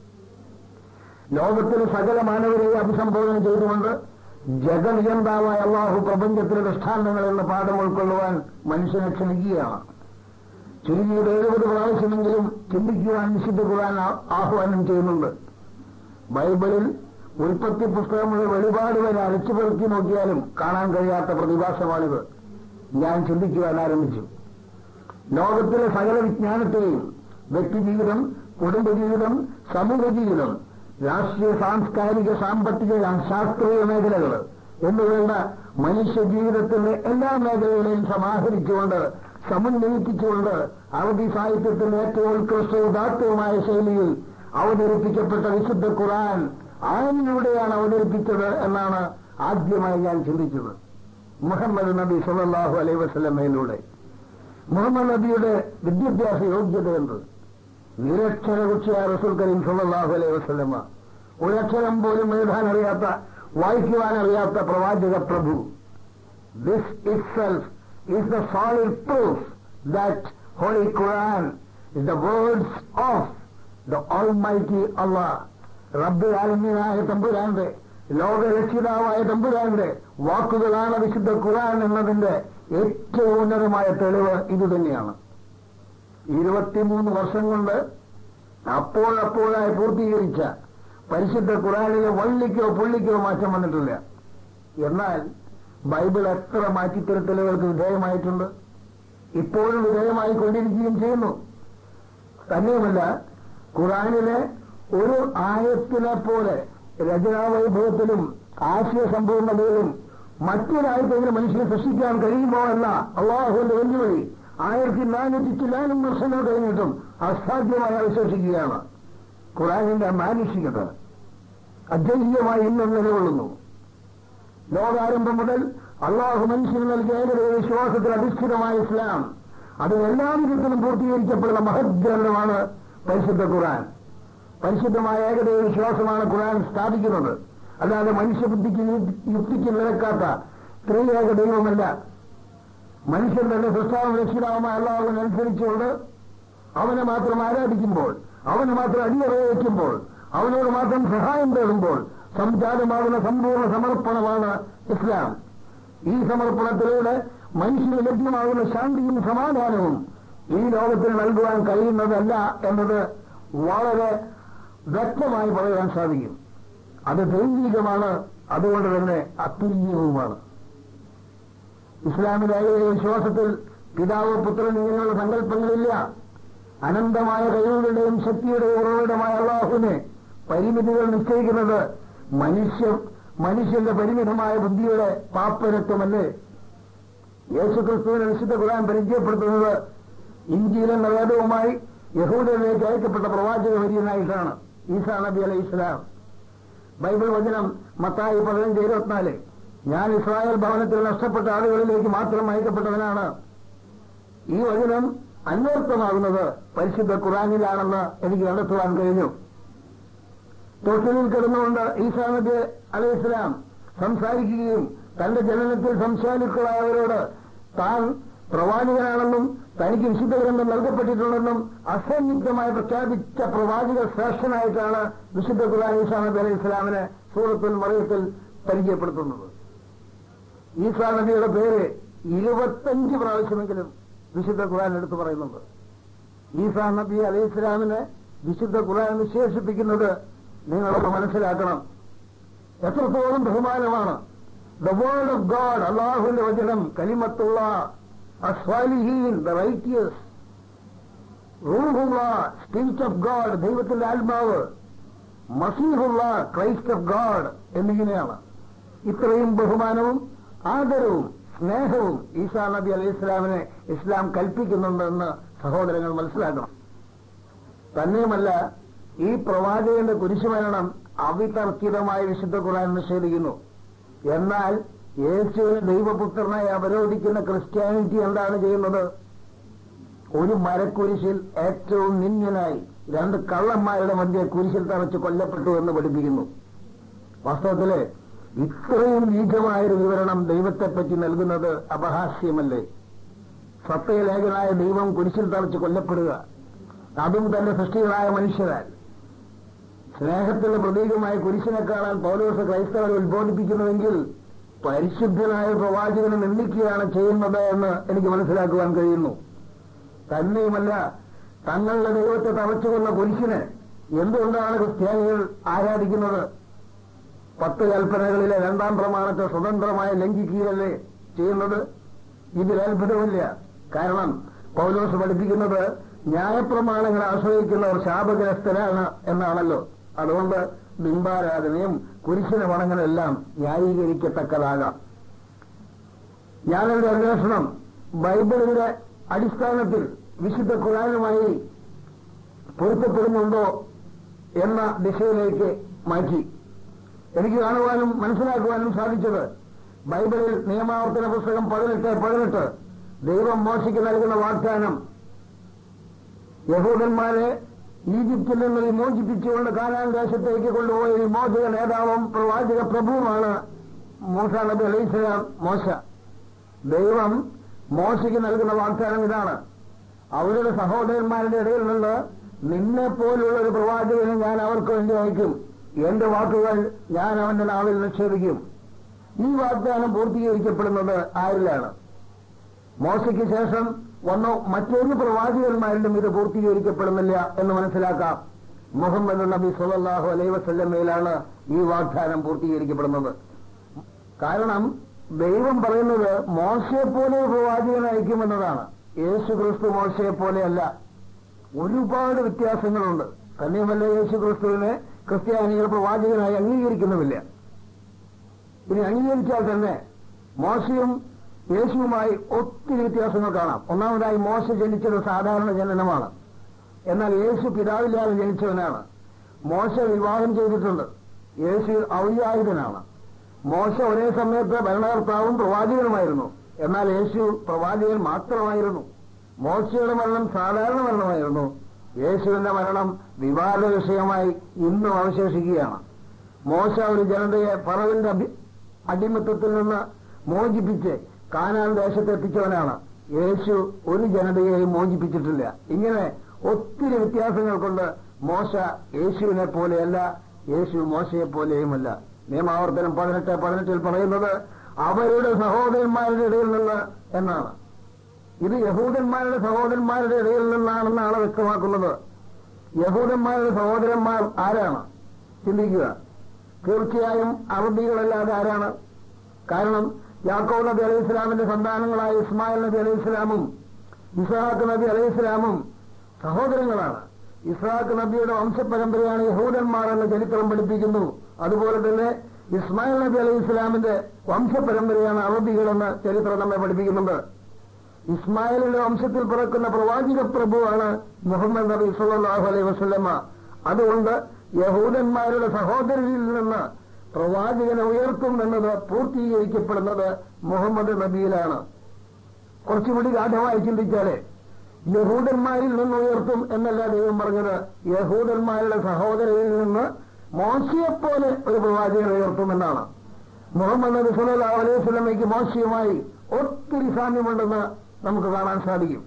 ലോകത്തിലെ സകല മാനവരെയും അഭിസംബോധന ചെയ്തുകൊണ്ട് ജഗനിയന്താവായ അള്ളാഹു പ്രപഞ്ചത്തിലെ ദൃഷ്ടാന്തങ്ങൾ എന്ന പാഠം ഉൾക്കൊള്ളുവാൻ മനുഷ്യനെ ക്ഷണിക്കുകയാണ് ചുരുങ്ങിയത് എഴുപത് പ്രാവശ്യമെങ്കിലും ചിന്തിക്കുവാൻ വിശുദ്ധ ഖുർആൻ ആ- ആഹ്വാനം ചെയ്യുന്നുണ്ട് ബൈബിളിൽ ഉൽപ്പത്തി പുസ്തകം മുതൽ വെളിപാട് വരെ അരച്ചു പെറുക്കി നോക്കിയാലും കാണാൻ കഴിയാത്ത പ്രതിഭാസമാണിത് ഞാൻ ചിന്തിക്കുവാൻ ആരംഭിച്ചു ലോകത്തിലെ സകല വിജ്ഞാനത്തെയും വ്യക്തിജീവിതം കുടുംബജീവിതം സമൂഹജീവിതം രാഷ്ട്രീയ സാംസ്കാരിക സാമ്പത്തിക ശാസ്ത്രീയ മേഖലകൾ എന്നുവേണ്ട മനുഷ്യ ജീവിതത്തിന്റെ എല്ലാ മേഖലകളെയും സമാഹരിച്ചുകൊണ്ട് സമന്വയിപ്പിച്ചുകൊണ്ട് അറബി സാഹിത്യത്തിന്റെ ഏറ്റവും ഉത്കൃഷ്ട ഉദാത്തവുമായ ശൈലിയിൽ അവതരിപ്പിക്കപ്പെട്ട വിശുദ്ധ ഖുർആൻ ആരിലൂടെയാണ് അവതരിപ്പിച്ചത് എന്നാണ് ആദ്യമായി ഞാൻ ചിന്തിച്ചത് മുഹമ്മദ് നബി സല്ലല്ലാഹു അലൈഹി വസല്ലമയിലൂടെ മുഹമ്മദ് നബിയുടെ വിദ്യാഭ്യാസ യോഗ്യത എന്ത് നിരക്ഷര കുറിച്ചായ റസൂൽ കരീം സല്ലല്ലാഹു അലൈഹി വസല്ലമ ഒരക്ഷരം പോലും എഴുതാൻ അറിയാത്ത വായിക്കുവാൻ അറിയാത്ത പ്രവാചക പ്രഭു this itself is the solid proof that holy Quran is the words of the almighty Allah റബ്ബ് ആലമീനായ തമ്പുരാന്റെ ലോകരക്ഷിതാവായ തമ്പുരാന്റെ വാക്കുകളാണ് വിശുദ്ധ ഖുറാൻ എന്നതിന്റെ ഏറ്റവും ഉന്നതമായ തെളിവ് ഇതുതന്നെയാണ് ഇരുപത്തിമൂന്ന് വർഷം കൊണ്ട് അപ്പോഴപ്പോഴായി പൂർത്തീകരിച്ച പരിശുദ്ധ ഖുറാനിലെ വള്ളിക്കോ പുള്ളിക്കോ മാറ്റം വന്നിട്ടില്ല എന്നാൽ ബൈബിൾ എത്ര മാറ്റിത്തിരുത്തലുകൾക്ക് വിധേയമായിട്ടുണ്ട് ഇപ്പോഴും വിധേയമായി കൊണ്ടിരിക്കുകയും ചെയ്യുന്നു തന്നെയുമല്ല ഖുറാനിലെ ഒരു ആയത്തിനെ പോലെ രചനാവൈഭവത്തിലും ആശയസമ്പൂർണതയിലും മറ്റൊരായത്തെങ്കിലും മനുഷ്യനെ സൃഷ്ടിക്കാൻ കഴിയുമോ എന്ന അള്ളാഹുവിന്റെ വെല്ലുവിളി ആയിരത്തി നാനൂറ്റി ചില്ലാനും വർഷങ്ങൾ കഴിഞ്ഞിട്ടും അസാധ്യമായി അവശേഷിക്കുകയാണ് ഖുറാനിന്റെ മാനുഷികത അജയ്യമായി ഇന്നും നിലകൊള്ളുന്നു ലോകാരംഭം മുതൽ അള്ളാഹു മനുഷ്യന് നൽകിയ ഏകദേശ വിശ്വാസത്തിൽ അധിഷ്ഠിതമായ ഇസ്ലാം അത് എല്ലാ വിധത്തിലും പൂർത്തീകരിക്കപ്പെടുന്ന മഹദ്ഗ്രന്ഥമാണ് പരിശുദ്ധ ഖുറാൻ പരിശുദ്ധമായ ഏകദേശ വിശ്വാസമാണ് ഖുറാൻ സ്ഥാപിക്കുന്നത് അല്ലാതെ മനുഷ്യബുദ്ധിക്ക് യുക്തിക്ക് നിരക്കാത്ത ത്രിയേക ദൈവമല്ല മനുഷ്യൻ തന്നെ സൃഷ്ടാവും രക്ഷിതാവുമായ അള്ളാഹുവിനനുസരിച്ചുകൊണ്ട് അവനെ മാത്രം ആരാധിക്കുമ്പോൾ അവന് മാത്രം അടിയറവയ്ക്കുമ്പോൾ അവനോട് മാത്രം സഹായം തേടുമ്പോൾ സംജാതമാകുന്ന സമ്പൂർണ്ണ സമർപ്പണമാണ് ഇസ്ലാം ഈ സമർപ്പണത്തിലൂടെ മനുഷ്യന് ലഭ്യമാകുന്ന ശാന്തിയും സമാധാനവും ഈ ലോകത്തിന് നൽകുവാൻ കഴിയുന്നതല്ല എന്നത് വളരെ വ്യക്തമായി പറയാൻ സാധിക്കും അത് ദൈവികമാണ് അതുകൊണ്ട് തന്നെ അതുല്യവുമാണ് ഇസ്ലാമിലായ വിശ്വാസത്തിൽ പിതാവ് പുത്രൻ ഇങ്ങനെയുള്ള സങ്കല്പങ്ങളില്ല അനന്തമായ കഴിവുകളുടെയും ശക്തിയുടെയും ഉറവിടമായ അള്ളാഹുവിനെ പരിമിതികൾ നിശ്ചയിക്കുന്നത് മനുഷ്യ മനുഷ്യന്റെ പരിമിതമായ ബുദ്ധിയുടെ പാപ്പരത്വമല്ലേ യേശുക്രിസ്തുവിനെ വിശുദ്ധ ഖുർആൻ പരിചയപ്പെടുത്തുന്നത് ഇഞ്ചിയിൽ എന്ന വേദവുമായി യഹൂദയിലേക്ക് അയക്കപ്പെട്ട പ്രവാചക വരിയനായിട്ടാണ് ഈസാ നബി അലൈഹി ഇസ്ലാം ബൈബിൾ വചനം മത്തായി പതിനഞ്ച് ഇരുപത്തിനാല് ഞാൻ ഇസ്രായേൽ ഭവനത്തിൽ നഷ്ടപ്പെട്ട ആളുകളിലേക്ക് മാത്രം അയക്കപ്പെട്ടവനാണ് ഈ വചനം അന്വർത്ഥമാകുന്നത് പരിശുദ്ധ ഖുറാനിലാണെന്ന് എനിക്ക് കണ്ടെത്തുവാൻ കഴിഞ്ഞു തൊട്ടിലിൽ കിടന്നുകൊണ്ട് ഈസാ നബി അലൈഹി ഇസ്ലാം സംസാരിക്കുകയും തന്റെ ജനനത്തിൽ സംശയാലുക്കളായവരോട് താൻ പ്രവാചകനാണെന്നും തനിക്ക് വിശുദ്ധ ഗ്രന്ഥം നൽകപ്പെട്ടിട്ടുണ്ടെന്നും അസന്നിഗ്ധമായി പ്രഖ്യാപിച്ച പ്രവാചക ശ്രേഷ്ഠനായിട്ടാണ് വിശുദ്ധ ഖുർആൻ ഈസാ നബി അലൈഹി ഇസ്ലാമിനെ സൂറത്തുൽ മറിയത്തിൽ പരിചയപ്പെടുത്തുന്നത് ഈസാ നബിയുടെ പേര് ഇരുപത്തഞ്ച് പ്രാവശ്യമെങ്കിലും വിശുദ്ധ ഖുർആൻ എടുത്തു പറയുന്നുണ്ട് ഈസാ നബി അലൈഹി ഇസ്ലാമിനെ വിശുദ്ധ ഖുർആൻ വിശേഷിപ്പിക്കുന്നത് നിങ്ങളൊന്ന് മനസ്സിലാക്കണം എത്രത്തോളം ബഹുമാനമാണ് ദ വേർഡ് ഓഫ് ഗോഡ് അള്ളാഹുവിന്റെ വചനം കലിമത്തുള്ള അസ്വാലിഹീൻ ദ റൈറ്റിയസ് റൂഹുള്ള സ്പിരിറ്റ് ഓഫ് ഗോഡ് ദൈവത്തിന്റെ ആത്മാവ് മസീഹുള്ള ക്രൈസ്റ്റ് ഓഫ് ഗോഡ് എന്നിങ്ങനെയാണ് ഇത്രയും ബഹുമാനവും ആദരവും സ്നേഹവും ഈസാ നബി അലൈഹി ഇസ്ലാമിനെ ഇസ്ലാം കൽപ്പിക്കുന്നുണ്ടെന്ന് സഹോദരങ്ങൾ മനസ്സിലാക്കണം തന്നെയുമല്ല ഈ പ്രവാചകന്റെ കുരിശുമരണം അവിതർക്കിതമായി വിശുദ്ധ ഖുർആൻ നിഷേധിക്കുന്നു എന്നാൽ യേശുവിനെ ദൈവപുത്രനായി അവരോധിക്കുന്ന ക്രിസ്ത്യാനിറ്റി എന്താണ് ചെയ്യുന്നത് ഒരു മരക്കുരിശിൽ ഏറ്റവും നിന്യനായി രണ്ട് കള്ളന്മാരുടെ മധ്യ കുരിശിൽ തറച്ച് കൊല്ലപ്പെട്ടു എന്ന് പഠിപ്പിക്കുന്നു വാസ്തവത്തില് ഇത്രയും നീചമായൊരു വിവരണം ദൈവത്തെപ്പറ്റി നൽകുന്നത് അപഹാസ്യമല്ലേ സത്യലേഖനായ ദൈവം കുരിശിൽ തറച്ച് കൊല്ലപ്പെടുക അതും തന്റെ സൃഷ്ടികളായ മനുഷ്യരാൽ സ്നേഹത്തിന്റെ പ്രതീകമായ കുരിശിനെ കാണാൻ പൗലോസ് ക്രൈസ്തവരെ ഉത്ബോധിപ്പിക്കുന്നുവെങ്കിൽ പരിശുദ്ധനായ പ്രവാചകനെ നിന്ദിക്കുകയാണ് ചെയ്യുന്നത് എന്ന് എനിക്ക് മനസ്സിലാക്കുവാൻ കഴിയുന്നു തന്നെയുമല്ല തങ്ങളുടെ ദൈവത്തെ തറച്ചുകൊന്ന കുരിശിനെ എന്തുകൊണ്ടാണ് ക്രിസ്ത്യാനികൾ ആരാധിക്കുന്നത് പത്ത് കൽപ്പനകളിലെ രണ്ടാം പ്രമാണത്തെ സ്വതന്ത്രമായി ലംഘിക്കുകയല്ലേ ചെയ്യുന്നത് ഇതിൽ അത്ഭുതമില്ല കാരണം പൗലോസ് പഠിപ്പിക്കുന്നത് ന്യായപ്രമാണങ്ങളെ ആശ്രയിക്കുന്നവർ ശാപഗ്രസ്തരാണ് എന്നാണല്ലോ അതുകൊണ്ട് ബിംബാരാധനയും കുരിശിന് വണങ്ങലെല്ലാം ന്യായീകരിക്കത്തക്കതാകാം ഞാനെന്റെ അന്വേഷണം ബൈബിളിന്റെ അടിസ്ഥാനത്തിൽ വിശുദ്ധ ഖുറാനുമായി പൊരുത്തപ്പെടുന്നുണ്ടോ എന്ന ദിശയിലേക്ക് മാറ്റി എനിക്ക് കാണുവാനും മനസ്സിലാക്കുവാനും സാധിച്ചത് ബൈബിളിൽ നിയമാവർത്തന പുസ്തകം പതിനെട്ട് പതിനെട്ട് ദൈവം മോശയ്ക്ക് നൽകുന്ന വാഗ്ദാനം യഹൂദന്മാരെ ഈജിപ്തിൽ നിന്ന് വിമോചിപ്പിച്ചുകൊണ്ട് കാനാൻ ദേശത്തേക്ക് കൊണ്ടുപോയ വിമോചക നേതാവും പ്രവാചക പ്രഭുവുമാണ് മൂസ നബി അലൈഹിസ്ലാം മോശ ദൈവം മോശയ്ക്ക് നൽകുന്ന വാഗ്ദാനം ഇതാണ് അവരുടെ സഹോദരന്മാരുടെ ഇടയിൽ നിന്ന് നിന്നെ പോലുള്ള ഒരു പ്രവാചകനെ ഞാൻ അവർക്ക് വേണ്ടി അയക്കും എന്റെ വാക്കുകൾ ഞാൻ അവന്റെ നാവിൽ നിക്ഷേപിക്കും ഈ വാഗ്ദാനം പൂർത്തീകരിക്കപ്പെടുന്നത് ആരിലാണ് മോശയ്ക്ക് ശേഷം വന്ന മറ്റൊരു പ്രവാചകന്മാരിലും ഇത് പൂർത്തീകരിക്കപ്പെടുന്നില്ല എന്ന് മനസ്സിലാക്കാം മുഹമ്മദ് നബി സല്ലാഹു അലൈ വസല്ലമയിലാണ് ഈ വാഗ്ദാനം പൂർത്തീകരിക്കപ്പെടുന്നത് കാരണം ദൈവം പറയുന്നത് മോശയെ പോലെ പ്രവാചകൻ അയക്കുമെന്നതാണ് യേശു ക്രിസ്തു മോശയെ പോലെയല്ല ഒരുപാട് വ്യത്യാസങ്ങളുണ്ട് തന്നെയുമല്ല യേശു ക്രിസ്തുവിനെ ക്രിസ്ത്യാനികൾ പ്രവാചകനായി അംഗീകരിക്കുന്നുമില്ല ഇനി അംഗീകരിച്ചാൽ തന്നെ മോശയും യേശുവുമായി ഒത്തിരി വ്യത്യാസങ്ങൾ കാണാം ഒന്നാമതായി മോശ ജനിച്ചത് സാധാരണ ജനനമാണ് എന്നാൽ യേശു പിതാവില്ലാതെ ജനിച്ചവനാണ് മോശ വിവാഹം ചെയ്തിട്ടുണ്ട് യേശു ഔദ്യായുധനാണ് മോശ ഒരേ സമയത്ത് ഭരണകർത്താവും പ്രവാചകനുമായിരുന്നു എന്നാൽ യേശു പ്രവാചകൻ മാത്രമായിരുന്നു മോശയുടെ മരണം സാധാരണ മരണമായിരുന്നു യേശുവിന്റെ മരണം വിവാദ വിഷയമായി ഇന്നും അവശേഷിക്കുകയാണ് മോശ ഒരു ജനതയെ പറവിന്റെ അടിമത്തത്തിൽ നിന്ന് മോചിപ്പിച്ച് കാനാൻ ദേശത്തെത്തിച്ചവനാണ് യേശു ഒരു ജനതയെയും മോചിപ്പിച്ചിട്ടില്ല ഇങ്ങനെ ഒത്തിരി വ്യത്യാസങ്ങൾ കൊണ്ട് മോശ യേശുവിനെ പോലെയല്ല യേശു മോശയെ പോലെയുമല്ല നിയമാവർത്തനം പതിനെട്ട് പതിനെട്ടിൽ പറയുന്നത് അവരുടെ സഹോദരന്മാരുടെ ഇടയിൽ നിന്ന് എന്നാണ് ഇത് യഹൂദന്മാരുടെ സഹോദരന്മാരുടെ ഇടയിൽ നിന്നാണെന്നാണ് വ്യക്തമാക്കുന്നത് യഹൂദന്മാരുടെ സഹോദരന്മാർ ആരാണ് ചിന്തിക്കുക തീർച്ചയായും അറബികളല്ലാതെ ആരാണ് കാരണം യാക്കോബ് നബി അലൈഹി ഇസ്ലാമിന്റെ സന്താനങ്ങളായ ഇസ്മായിൽ നബി അലൈഹി ഇസ്ലാമും ഇസ്ഹാഖ് നബി അലൈഹി ഇസ്ലാമും സഹോദരങ്ങളാണ് ഇസ്ഹാഖ് നബിയുടെ വംശപരമ്പരയാണ് യഹൂദന്മാർ എന്ന് ചരിത്രം പഠിപ്പിക്കുന്നു അതുപോലെ തന്നെ ഇസ്മായിൽ നബി അലൈഹി ഇസ്ലാമിന്റെ വംശപരമ്പരയാണ് അറബികളെന്ന് ചരിത്രം നമ്മെ പഠിപ്പിക്കുന്നുണ്ട് ഇസ്മായിലിന്റെ വംശത്തിൽ പിറക്കുന്ന പ്രവാചക പ്രഭുവാണ് മുഹമ്മദ് നബി സല്ലാഹു അലൈഹി വസ്ലമ അതുകൊണ്ട് യഹൂദന്മാരുടെ സഹോദരരിൽ നിന്ന് പ്രവാചകനെ ഉയർത്തും എന്നത് പൂർത്തീകരിക്കപ്പെടുന്നത് മുഹമ്മദ് നബിയിലാണ് കുറച്ചുകൂടി ഗാഠമായി ചിന്തിച്ചാലേ യഹൂദന്മാരിൽ നിന്ന് ഉയർത്തും എന്നല്ല ദൈവം പറഞ്ഞത് യഹൂദന്മാരുടെ സഹോദരരിൽ നിന്ന് മോശയെപ്പോലെ ഒരു പ്രവാചകനെ ഉയർത്തുമെന്നാണ് മുഹമ്മദ് നബി സല്ലാ അലൈഹി സ്വലമയ്ക്ക് മോശയുമായി ഒത്തിരി സാമ്യമുണ്ടെന്ന് നമുക്ക് കാണാൻ സാധിക്കും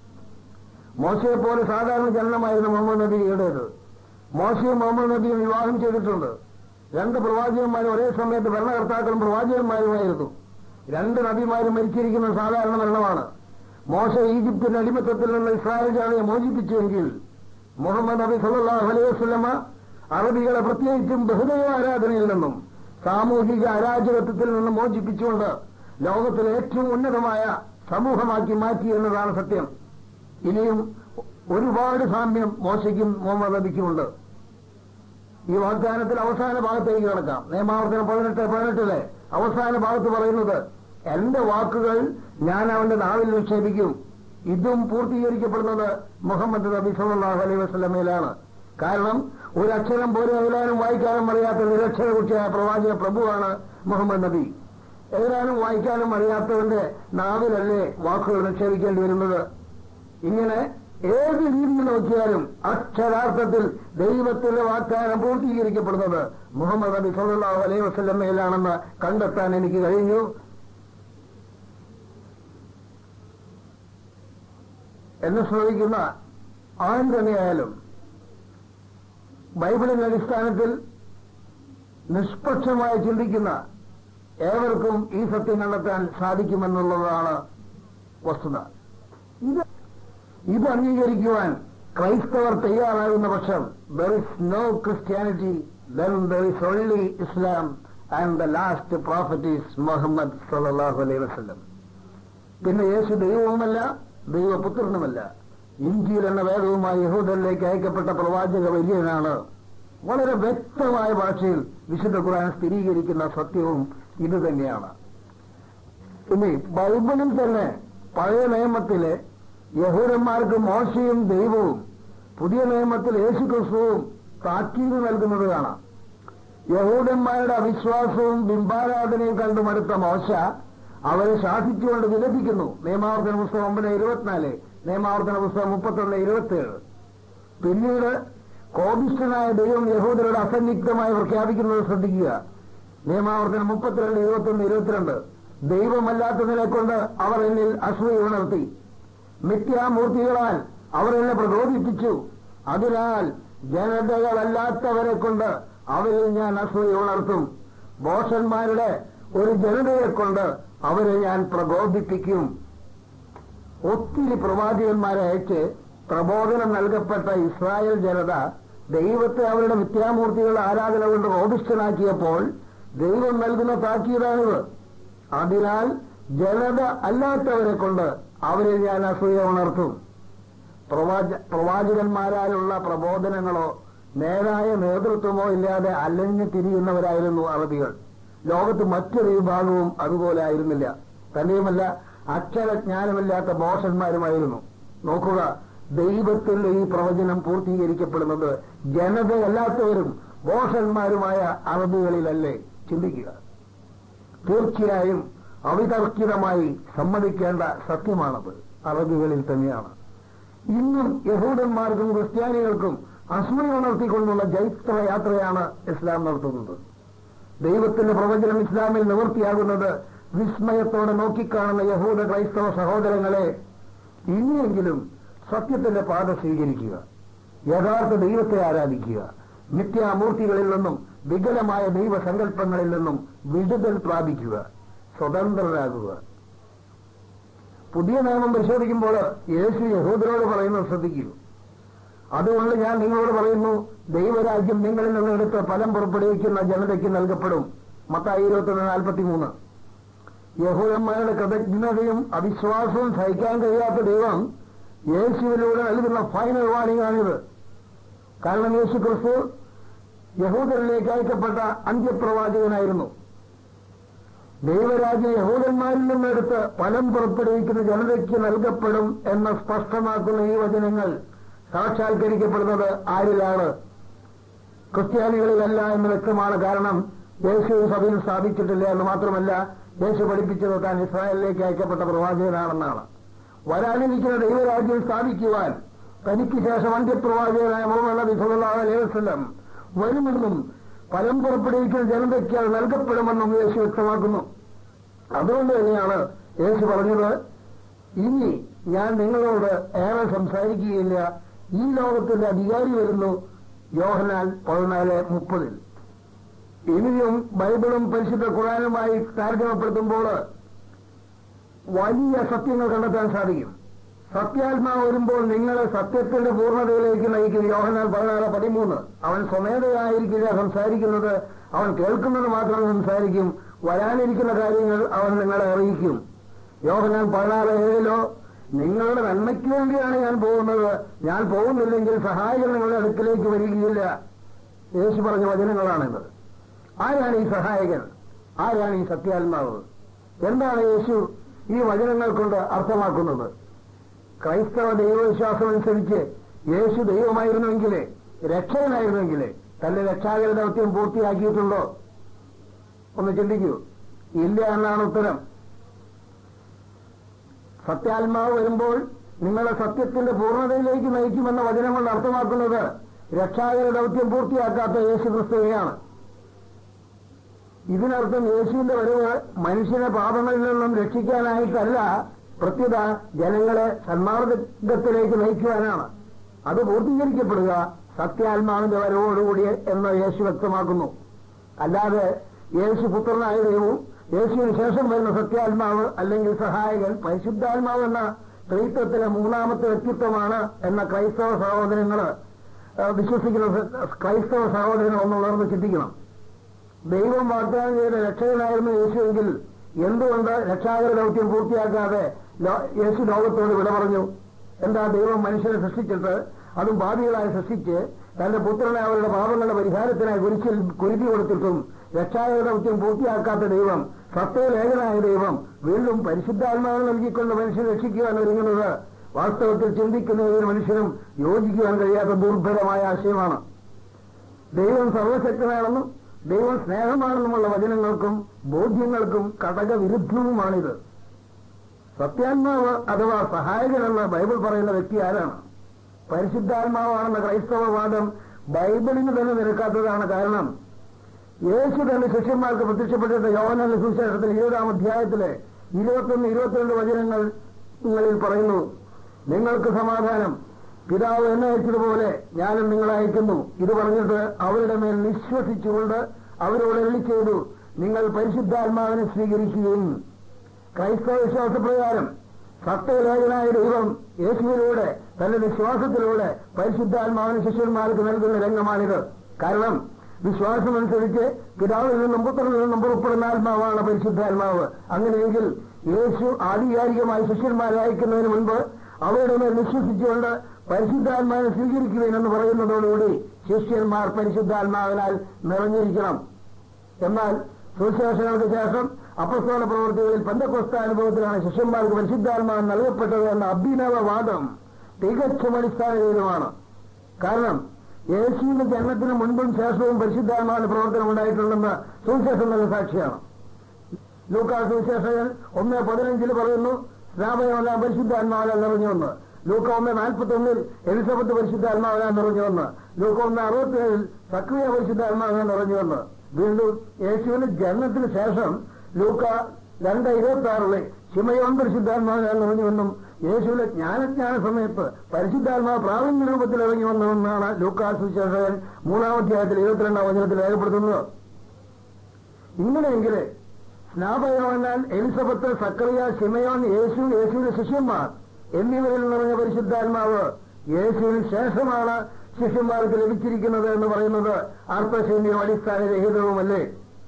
മോശയെപ്പോലെ സാധാരണ ജനനമായിരുന്നു മുഹമ്മദ് നബിയുടേത് മോശയും മുഹമ്മദ് നബിയും വിവാഹം ചെയ്തിട്ടുണ്ട് രണ്ട് പ്രവാചകന്മാരും ഒരേ സമയത്ത് ഭരണകർത്താക്കളും പ്രവാചകന്മാരുമായിരുന്നു രണ്ട് നബിമാരും മരിച്ചിരിക്കുന്ന സാധാരണ മരണമാണ് മോശ ഈജിപ്തിന്റെ അടിമത്തത്തിൽ നിന്ന് ഇസ്രായേൽ ജനതയെ മോചിപ്പിച്ചുവെങ്കിൽ മുഹമ്മദ് നബി സല്ലാഹു അലൈഹി വസ്ലമ അറബികളെ പ്രത്യേകിച്ചും ബഹുദൈവ ആരാധനയിൽ നിന്നും സാമൂഹിക അരാജകത്വത്തിൽ നിന്നും മോചിപ്പിച്ചുകൊണ്ട് ലോകത്തിലെ ഏറ്റവും ഉന്നതമായ സമൂഹമാക്കി മാറ്റി എന്നതാണ് സത്യം ഇനിയും ഒരുപാട് സാമ്യം മോശയ്ക്കും മുഹമ്മദ് നബിക്കുമുണ്ട് ഈ വാഗ്ദാനത്തിൽ അവസാന ഭാഗത്തേക്ക് കിടക്കാം നിയമാവർത്തനം പതിനെട്ട് പതിനെട്ടിലെ അവസാന ഭാഗത്ത് പറയുന്നത് എന്റെ വാക്കുകൾ ഞാൻ അവന്റെ നാവിൽ നിക്ഷേപിക്കും ഇതും പൂർത്തീകരിക്കപ്പെടുന്നത് മുഹമ്മദ് നബി സല്ലാഹു അലൈഹി വസ്ലമയിലാണ് കാരണം ഒരു അക്ഷരം പോലും എഴുതാനും വായിക്കാനും അറിയാത്ത നിരക്ഷര കുട്ടിയായ പ്രവാചക പ്രഭുവാണ് മുഹമ്മദ് നബി എഴുതാനും വായിക്കാനും അറിയാത്തവന്റെ നാവിലല്ലേ വാക്കുകൾ നിക്ഷേപിക്കേണ്ടി വരുന്നത് ഇങ്ങനെ ഏത് രീതിയിൽ നോക്കിയാലും അക്ഷരാർത്ഥത്തിൽ ദൈവത്തിന്റെ വാഗ്ദാനം പൂർത്തീകരിക്കപ്പെടുന്നത് മുഹമ്മദ് നബി സല്ലാഹു അലൈഹി വസ്ലമയിലാണെന്ന് കണ്ടെത്താൻ എനിക്ക് കഴിഞ്ഞു എന്നെ ശ്രമിക്കുന്ന ആൺ തന്നെയായാലും ബൈബിളിന്റെ അടിസ്ഥാനത്തിൽ നിഷ്പക്ഷമായി ചിന്തിക്കുന്ന ഏവർക്കും ഈ സത്യം കണ്ടെത്താൻ സാധിക്കുമെന്നുള്ളതാണ് വസ്തുത ഇത് ഇത് അംഗീകരിക്കുവാൻ ക്രൈസ്തവർ തയ്യാറാകുന്ന പക്ഷം there is no Christianity then there is only Islam and the last prophet is Muhammad സല്ലാഹു അലൈഹി വസ്ലം പിന്നെ യേശു ദൈവവുമല്ല ദൈവപുത്രനുമല്ല ഇഞ്ചിയിൽ എന്ന വേദവുമായി യഹൂദനിലേക്ക് അയക്കപ്പെട്ട പ്രവാചക വലിയനാണ് വളരെ വ്യക്തമായ ഭാഷയിൽ വിശുദ്ധ ഖുർആൻ സ്ഥിരീകരിക്കുന്ന സത്യവും ഇത് തന്നെയാണ് ഇനി ബൈബിളിൽ തന്നെ പഴയ നിയമത്തിലെ യഹൂദന്മാർക്ക് മോശയും ദൈവവും പുതിയ നിയമത്തിൽ യേശു ക്രിസ്തുവും താക്കീത് നൽകുന്നത് കാണാം യഹൂദന്മാരുടെ അവിശ്വാസവും ബിംബാരാധനയും കണ്ടു മടുത്ത മോശ അവരെ ശാസിച്ചുകൊണ്ട് വിലപിക്കുന്നു നിയമാവർത്തന പുസ്തകം ഒമ്പത് ഇരുപത്തിനാല് നിയമാവർത്തന പുസ്തകം മുപ്പത്തൊന്ന് ഇരുപത്തിയേഴ് പിന്നീട് കോപിഷ്ഠനായ ദൈവം യഹൂദരോട് അസന്നിഗ്ധമായി പ്രഖ്യാപിക്കുന്നത് ശ്രദ്ധിക്കുക നിയമാവർത്തനം മുപ്പത്തിരണ്ട് ഇരുപത്തൊന്ന് ഇരുപത്തിരണ്ട് ദൈവമല്ലാത്തതിനെ കൊണ്ട് അവർ എന്നിൽ അസൂയ ഉണർത്തി മിഥ്യാമൂർത്തികളാൽ അവർ എന്നെ പ്രകോപിപ്പിച്ചു അതിനാൽ ജനതകളല്ലാത്തവരെ കൊണ്ട് അവരിൽ ഞാൻ അസൂയ ഉണർത്തും ബോഷന്മാരുടെ ഒരു ജനതയെ കൊണ്ട് അവരെ ഞാൻ പ്രകോപിപ്പിക്കും ഒത്തിരി പ്രവാചകന്മാരെ അയച്ച് പ്രബോധനം നൽകപ്പെട്ട ഇസ്രായേൽ ജനത ദൈവത്തെ അവരുടെ മിഥ്യാമൂർത്തികളുടെ ആരാധന കൊണ്ട് കോപിഷ്ഠനാക്കിയപ്പോൾ ദൈവം നൽകുന്ന താക്കീതാണിത് അതിനാൽ ജനത അല്ലാത്തവരെ കൊണ്ട് അവരെ ഞാൻ അസൂയ ഉണർത്തും പ്രവാച പ്രവാചകന്മാരാലുള്ള പ്രബോധനങ്ങളോ നേരായ നേതൃത്വമോ ഇല്ലാതെ അലഞ്ഞു തിരിയുന്നവരായിരുന്നു അറബികൾ ലോകത്ത് മറ്റൊരു വിഭാഗവും അതുപോലെ ആയിരുന്നില്ല തന്നെയുമല്ല അക്ഷരജ്ഞാനമില്ലാത്ത ബോഷന്മാരുമായിരുന്നു നോക്കുക ദൈവത്തിന്റെ ഈ പ്രവചനം പൂർത്തീകരിക്കപ്പെടുന്നത് ജനതയല്ലാത്തവരും ബോഷന്മാരുമായ അറബികളിലല്ലേ ചിന്തിക്കുക തീർച്ചയായും അവിതർക്കിതമായി സമ്മതിക്കേണ്ട സത്യമാണത് അറബികളിൽ തന്നെയാണ് ഇന്നും യഹൂദന്മാർക്കും ക്രിസ്ത്യാനികൾക്കും അസൂയ ഉണർത്തിക്കൊണ്ടുള്ള ജൈത്ര യാത്രയാണ് ഇസ്ലാം നടത്തുന്നത് ദൈവത്തിന്റെ പ്രവചനം ഇസ്ലാമിൽ നിവൃത്തിയാകുന്നത് വിസ്മയത്തോടെ നോക്കിക്കാണുന്ന യഹൂദ ക്രൈസ്തവ സഹോദരങ്ങളെ ഇനിയെങ്കിലും സത്യത്തിന്റെ പാത സ്വീകരിക്കുക യഥാർത്ഥ ദൈവത്തെ ആരാധിക്കുക മിഥ്യാമൂർത്തികളിൽ നിന്നും വികലമായ ദൈവസങ്കല്പങ്ങളിൽ നിന്നും വിടുതൽ പ്രാപിക്കുക സ്വതന്ത്രരാകുക പുതിയ നിയമം പരിശോധിക്കുമ്പോൾ യേശു യഹൂദരോട് പറയുന്നത് ശ്രദ്ധിക്കൂ അതുകൊണ്ട് ഞാൻ നിങ്ങളോട് പറയുന്നു ദൈവരാജ്യം നിങ്ങളിൽ നിന്ന് എടുത്ത് ഫലം പുറപ്പെടുവിക്കുന്ന ജനതയ്ക്ക് നൽകപ്പെടും മത്തായി ഇരുപത്തൊന്ന് നാൽപ്പത്തി മൂന്ന് യഹൂദന്മാരുടെ കൃതജ്ഞതയും അവിശ്വാസവും സഹിക്കാൻ കഴിയാത്ത ദൈവം യേശുവിലൂടെ നൽകുന്ന ഫൈനൽ വാണിംഗ് ആണിത് കാരണം യേശു ക്രിസ്തു യഹൂദരിലേക്ക് അയക്കപ്പെട്ട അന്ത്യപ്രവാചകനായിരുന്നു ദൈവരാജ്യം യഹൂദന്മാരിൽ നിന്നെടുത്ത് ഫലം പുറപ്പെടുവിക്കുന്ന ജനതയ്ക്ക് നൽകപ്പെടും എന്ന് സ്പഷ്ടമാക്കുന്ന ഈ വചനങ്ങൾ സാക്ഷാത്കരിക്കപ്പെടുന്നത് ആരിലാണ് ക്രിസ്ത്യാനികളിലല്ല എന്ന് വ്യക്തമാണ് കാരണം യേശു സഭയിൽ സ്ഥാപിച്ചിട്ടില്ല എന്ന് മാത്രമല്ല യേശു പഠിപ്പിച്ചത് താൻ ഇസ്രായേലിലേക്ക് അയക്കപ്പെട്ട പ്രവാചകനാണെന്നാണ് വരാനിരിക്കുന്ന ദൈവരാജ്യം സ്ഥാപിക്കുവാൻ തനിക്ക് ശേഷം അന്ത്യപ്രവാചകനായ മുഹമ്മദ് നബി സല്ലല്ലാഹു അലൈഹി വസല്ലം വരുമെന്നും ഫലം പുറപ്പെടുവിക്കുന്ന ജനതയ്ക്ക് അത് നൽകപ്പെടുമെന്നും യേശു വ്യക്തമാക്കുന്നു അതുകൊണ്ട് തന്നെയാണ് യേശു പറഞ്ഞത് ഇനി ഞാൻ നിങ്ങളോട് ഏറെ സംസാരിക്കുകയില്ല ഈ ലോകത്തിന്റെ അധികാരി വരുന്നു യോഹനാൽ പതിനാല് മുപ്പതിൽ ഇനിയും ബൈബിളും പരിശുദ്ധ ഖുറാനുമായി താരതമ്യപ്പെടുത്തുമ്പോൾ വലിയ സത്യങ്ങൾ കണ്ടെത്താൻ സാധിക്കും സത്യാത്മാവ് വരുമ്പോൾ നിങ്ങളെ സത്യത്തിന്റെ പൂർണ്ണതയിലേക്ക് നയിക്കും യോഹനാൽ പതിനാല് പതിമൂന്ന് അവൻ സ്വമേധയായിരിക്കില്ല സംസാരിക്കുന്നത് അവൻ കേൾക്കുന്നത് മാത്രം സംസാരിക്കും വരാനിരിക്കുന്ന കാര്യങ്ങൾ അവൻ നിങ്ങളെ അറിയിക്കും യോഹനാൽ പതിനാല് ഏഴിലോ നിങ്ങളുടെ നന്മയ്ക്ക് വേണ്ടിയാണ് ഞാൻ പോകുന്നത് ഞാൻ പോകുന്നില്ലെങ്കിൽ സഹായികൾ നിങ്ങളുടെ അടുക്കിലേക്ക് വരികയില്ല യേശു പറഞ്ഞ വചനങ്ങളാണിത് ആരാണ് ഈ സഹായകൻ ആരാണ് ഈ സത്യാത്മാവ് എന്താണ് യേശു ഈ വചനങ്ങൾ കൊണ്ട് അർത്ഥമാക്കുന്നത് ക്രൈസ്തവ ദൈവവിശ്വാസം അനുസരിച്ച് യേശു ദൈവമായിരുന്നുവെങ്കിലേ രക്ഷകനായിരുന്നുവെങ്കിലേ തന്റെ രക്ഷാകര ദൗത്യം പൂർത്തിയാക്കിയിട്ടുണ്ടോ ഒന്ന് ചിന്തിക്കൂ ഇല്ല എന്നാണ് ഉത്തരം സത്യാത്മാവ് വരുമ്പോൾ നിങ്ങളെ സത്യത്തിന്റെ പൂർണ്ണതയിലേക്ക് നയിക്കുമെന്ന വചനം കൊണ്ട് അർത്ഥമാക്കുന്നത് രക്ഷാകര ദൗത്യം പൂർത്തിയാക്കാത്ത യേശു ക്രിസ്തുവിനെയാണ് ഇതിനർത്ഥം യേശുവിന്റെ വരവ് മനുഷ്യനെ പാപങ്ങളിൽ നിന്നും രക്ഷിക്കാനായിട്ടല്ല പ്രത്യുത ജനങ്ങളെ സന്മാർഗത്തിലേക്ക് നയിക്കുവാനാണ് അത് പൂർത്തീകരിക്കപ്പെടുക സത്യാത്മാവിന്റെ വരവോടുകൂടി എന്ന് യേശു വ്യക്തമാക്കുന്നു അല്ലാതെ യേശു പുത്രനായ ദൈവവും യേശുവിന് ശേഷം വരുന്ന സത്യാത്മാവ് അല്ലെങ്കിൽ സഹായകൻ പരിശുദ്ധാത്മാവ് എന്ന ത്രിത്വത്തിലെ മൂന്നാമത്തെ വ്യക്തിത്വമാണ് എന്ന ക്രൈസ്തവ സഹോദരങ്ങൾ വിശ്വസിക്കുന്ന ക്രൈസ്തവ സഹോദരങ്ങൾ ഒന്നുള്ളവർക്ക് ചിന്തിക്കണം ദൈവം വാഗ്ദാനം ചെയ്ത രക്ഷകനായിരുന്നു യേശുവെങ്കിൽ എന്തുകൊണ്ട് രക്ഷാകര ദൗത്യം പൂർത്തിയാക്കാതെ യേശു ലോകത്തോട് വിട പറഞ്ഞു എന്താ ദൈവം മനുഷ്യനെ സൃഷ്ടിച്ചിട്ട് അതും ഭാവികളായി സൃഷ്ടിച്ച് തന്റെ പുത്രനെ അവരുടെ പാപങ്ങളുടെ പരിഹാരത്തിനായി കുരിശിൽ കുരുതി കൊടുത്തിട്ടും രക്ഷാകര ദൗത്യം പൂർത്തിയാക്കാത്ത ദൈവം സത്യലേഖനായ ദൈവം വീണ്ടും പരിശുദ്ധാത്മാവ് നൽകിക്കൊണ്ട് മനുഷ്യനെ രക്ഷിക്കുവാൻ ഒരുങ്ങുന്നത് വാസ്തവത്തിൽ ചിന്തിക്കുന്ന ഏതൊരു മനുഷ്യനും യോജിക്കുവാൻ കഴിയാത്ത ദുർഭരമായ ആശയമാണ് ദൈവം സർവശക്തനാണെന്നും ദൈവം സ്നേഹമാണെന്നുമുള്ള വചനങ്ങൾക്കും ബോധ്യങ്ങൾക്കും കടകവിരുദ്ധവുമാണിത് സത്യാത്മാവ് അഥവാ സഹായകനെന്ന് ബൈബിൾ പറയുന്ന വ്യക്തി ആരാണ് പരിശുദ്ധാത്മാവാണെന്ന ക്രൈസ്തവവാദം ബൈബിളിന് തന്നെ നിരക്കാത്തതാണ് കാരണം യേശു തന്നെ ശിഷ്യന്മാർക്ക് പ്രത്യക്ഷപ്പെട്ടിട്ട് യോഹനാന്റെ സുവിശേഷത്തിൽ ഇരുപതാം അധ്യായത്തിലെ ഇരുപത്തൊന്ന് ഇരുപത്തിരണ്ട് വചനങ്ങളിൽ പറയുന്നു നിങ്ങൾക്ക് സമാധാനം പിതാവ് എന്നെ അയച്ചതുപോലെ ഞാനും നിങ്ങളെ അയക്കുന്നു ഇത് പറഞ്ഞിട്ട് അവരുടെ മേൽ നിശ്വസിച്ചുകൊണ്ട് അവരോട് എള്ളി ചെയ്തു നിങ്ങൾ പരിശുദ്ധാത്മാവിനെ സ്വീകരിക്കുകയും ക്രൈസ്തവ വിശ്വാസപ്രകാരം സത്യലേഖനായ ദൈവം യേശുവിലൂടെ തന്റെ വിശ്വാസത്തിലൂടെ പരിശുദ്ധാത്മാവിന് ശിഷ്യന്മാർക്ക് നൽകുന്ന രംഗമാണിത് കാരണം വിശ്വാസമനുസരിച്ച് പിതാവിൽ നിന്നും പുത്രനിൽ നിന്നും പുറപ്പെടുന്ന ആത്മാവാണ് പരിശുദ്ധാത്മാവ് അങ്ങനെയെങ്കിൽ യേശു ആധികാരികമായി ശിഷ്യന്മാരെ അയക്കുന്നതിന് മുൻപ് അവരുടെ മേൽ വിശ്വസിച്ചുകൊണ്ട് പരിശുദ്ധാത്മാവിനെ സ്വീകരിക്കുവേൻ എന്ന് പറയുന്നതോടുകൂടി ശിഷ്യന്മാർ പരിശുദ്ധാത്മാവിനാൽ നിറഞ്ഞിരിക്കണം എന്നാൽ സുവിശേഷങ്ങൾക്ക് ശേഷം അപ്പസ്തോല പ്രവൃത്തികളിൽ പന്തക്കൊസ്താനുഭവത്തിലാണ് ശിഷ്യന്മാർക്ക് പരിശുദ്ധാത്മാവ് നൽകപ്പെട്ടത് എന്ന അഭിനവവാദം തികച്ചും അടിസ്ഥാനരഹിതമാണ് കാരണം യേശുവിന്റെ ജന്മത്തിന് മുൻപും ശേഷവും പരിശുദ്ധാത്മാവിന്റെ പ്രവർത്തനം ഉണ്ടായിട്ടുണ്ടെന്ന് സുവിശേഷം നൽകുന്ന സാക്ഷിയാണ് ലൂക്കാ സുവിശേഷകൻ ഒന്ന് പതിനഞ്ചിൽ പറയുന്നു സ്നാപകമെല്ലാം പരിശുദ്ധാത്മാവിനാൽ നിറഞ്ഞുവന്ന് ലൂക്ക ഒന്ന് നാൽപ്പത്തൊന്നിൽ എലിസബത്ത് പരിശുദ്ധാത്മാവിനാൽ നിറഞ്ഞുവന്ന് ലൂക്ക ഒന്ന് അറുപത്തിയേഴിൽ സക്രിയ പരിശുദ്ധാത്മാവിനാൽ നിറഞ്ഞുവന്ന് വീണ്ടും യേശുവിന്റെ ജന്മത്തിന് ശേഷം ലൂക്ക രണ്ട് ഇരുപത്തി ആറിലെ ശിമയോൻ പരിശുദ്ധാത്മാവിനാൽ നിറഞ്ഞുവെന്നും യേശുവിന്റെ ജ്ഞാനജ്ഞാന സമയത്ത് പരിശുദ്ധാത്മാവ് പ്രാവീണ്യ രൂപത്തിൽ ഇറങ്ങി വന്നുവെന്നാണ് ലൂക്കാ സുവിശേഷകൻ മൂന്നാം അധ്യായത്തിൽ ഇരുപത്തിരണ്ടാം വചനത്തിൽ രേഖപ്പെടുത്തുന്നത് ഇങ്ങനെയെങ്കിൽ സ്നാപയോനാൽ എലിസബത്ത് സക്കറിയ ശിമയോൻ യേശു യേശുവിന്റെ ശിഷ്യന്മാർ എന്നിവരിൽ നിറഞ്ഞ പരിശുദ്ധാത്മാവ് യേശുവിന് ശേഷമാണ് ശിഷ്യന്മാർക്ക് ലഭിച്ചിരിക്കുന്നത് എന്ന് പറയുന്നത് അർത്ഥശൂന്യവും അടിസ്ഥാനരഹിതവുമല്ലേ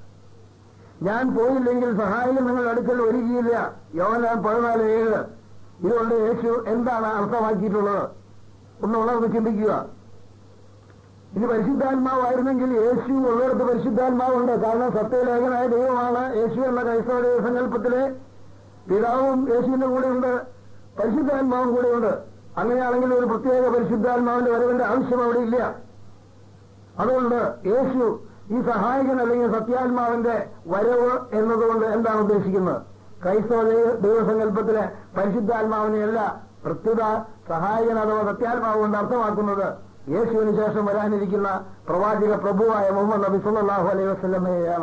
ഞാൻ പോയില്ലെങ്കിൽ സഹായം നിങ്ങളുടെ അടുക്കൽ ഒരുക്കിയില്ല യോഹനാൻ പതിനാല് ഏഴ് ഇതുകൊണ്ട് യേശു എന്താണ് അർത്ഥമാക്കിയിട്ടുള്ളത് ഒന്ന് ഉണർന്ന് ചിന്തിക്കുക ഇനി പരിശുദ്ധാത്മാവായിരുന്നെങ്കിൽ യേശു ഉള്ളിടത്ത് പരിശുദ്ധാത്മാവുണ്ട് കാരണം സത്യലേഖനായ ദൈവമാണ് യേശു എന്ന ക്രൈസ്തവ ദൈവസങ്കല്പത്തിലെ പിതാവും യേശുവിന്റെ കൂടെയുണ്ട് പരിശുദ്ധാത്മാവും കൂടെയുണ്ട് അങ്ങനെയാണെങ്കിൽ ഒരു പ്രത്യേക പരിശുദ്ധാത്മാവിന്റെ വരവിന്റെ ആവശ്യം അവിടെ ഇല്ല അതുകൊണ്ട് യേശു ഈ സഹായകൻ അല്ലെങ്കിൽ സത്യാത്മാവിന്റെ വരവ് എന്നതുകൊണ്ട് എന്താണ് ഉദ്ദേശിക്കുന്നത് ക്രൈസ്തവ ദൈവ- ദൈവസങ്കല്പത്തിലെ പരിശുദ്ധാത്മാവിനെയല്ല പ്രത്യുത സഹായകൻ അഥവാ സത്യാത്മാവ് കൊണ്ട് അർത്ഥമാക്കുന്നത് യേശുവിന് ശേഷം വരാനിരിക്കുന്ന പ്രവാചക പ്രഭുവായ മുഹമ്മദ് നബി സല്ലല്ലാഹു അലൈഹി വസല്ലമയെയാണ്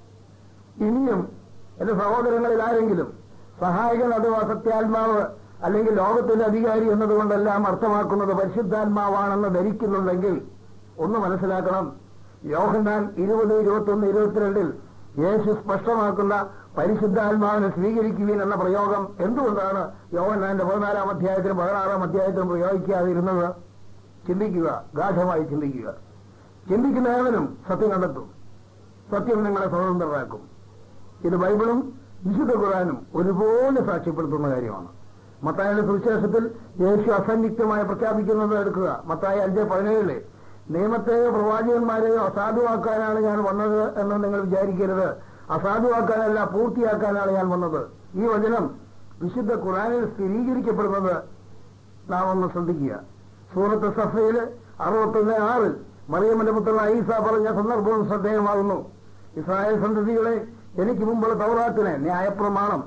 ഇനിയും എന്റെ സഹോദരങ്ങളിൽ ആരെങ്കിലും സഹായകൻ അഥവാ സത്യാത്മാവ് അല്ലെങ്കിൽ ലോകത്തിന്റെ അധികാരി എന്നതുകൊണ്ടെല്ലാം അർത്ഥമാക്കുന്നത് പരിശുദ്ധാത്മാവാണെന്ന് ധരിക്കുന്നുണ്ടെങ്കിൽ ഒന്ന് മനസ്സിലാക്കണം യോഹന്നാൻ ഇരുപത് ഇരുപത്തൊന്ന് ഇരുപത്തിരണ്ടിൽ യേശു സ്പഷ്ടമാക്കുന്ന പരിശുദ്ധാത്മാവിനെ സ്വീകരിക്കുവീൻ എന്ന പ്രയോഗം എന്തുകൊണ്ടാണ് യോഹന്നാന്റെ പതിനാലാം അധ്യായത്തിലും പതിനാറാം അധ്യായത്തിലും പ്രയോഗിക്കാതിരുന്നത് ചിന്തിക്കുക ഗാഠമായി ചിന്തിക്കുക ചിന്തിക്കുന്ന ഏവനും സത്യം കണ്ടെത്തും സത്യം നിങ്ങളെ സ്വതന്ത്രരാക്കും ഇത് ബൈബിളും വിശുദ്ധ ഖുറാനും ഒരുപോലെ സാക്ഷ്യപ്പെടുത്തുന്ന കാര്യമാണ് മത്തായുടെ സുവിശേഷത്തിൽ യേശു അസന്നിഗ്ധമായി പ്രഖ്യാപിക്കുന്നത് എടുക്കുക മത്തായ അഞ്ച് പതിനേഴില് നിയമത്തെയോ പ്രവാചകന്മാരെയോ അസാധുവാക്കാനാണ് ഞാൻ വന്നത് എന്ന് നിങ്ങൾ വിചാരിക്കരുത് അസാധുവാക്കാനല്ല പൂർത്തിയാക്കാനാണ് ഞാൻ വന്നത് ഈ വചനം വിശുദ്ധ ഖുറാനിൽ സ്ഥിരീകരിക്കപ്പെടുന്നത് നാം ഒന്ന് ശ്രദ്ധിക്കുക സൂറത്ത് സഫയിൽ അറുപത്തൊന്ന് ആറിൽ മറിയമ്മന്റെ പുത്രൻ ഐസ പറഞ്ഞ സന്ദർഭവും ശ്രദ്ധേയമാകുന്നു ഇസ്രായേൽ സന്തതികളെ എനിക്ക് മുമ്പുള്ള തൗറാത്തിനെ ന്യായപ്രമാണം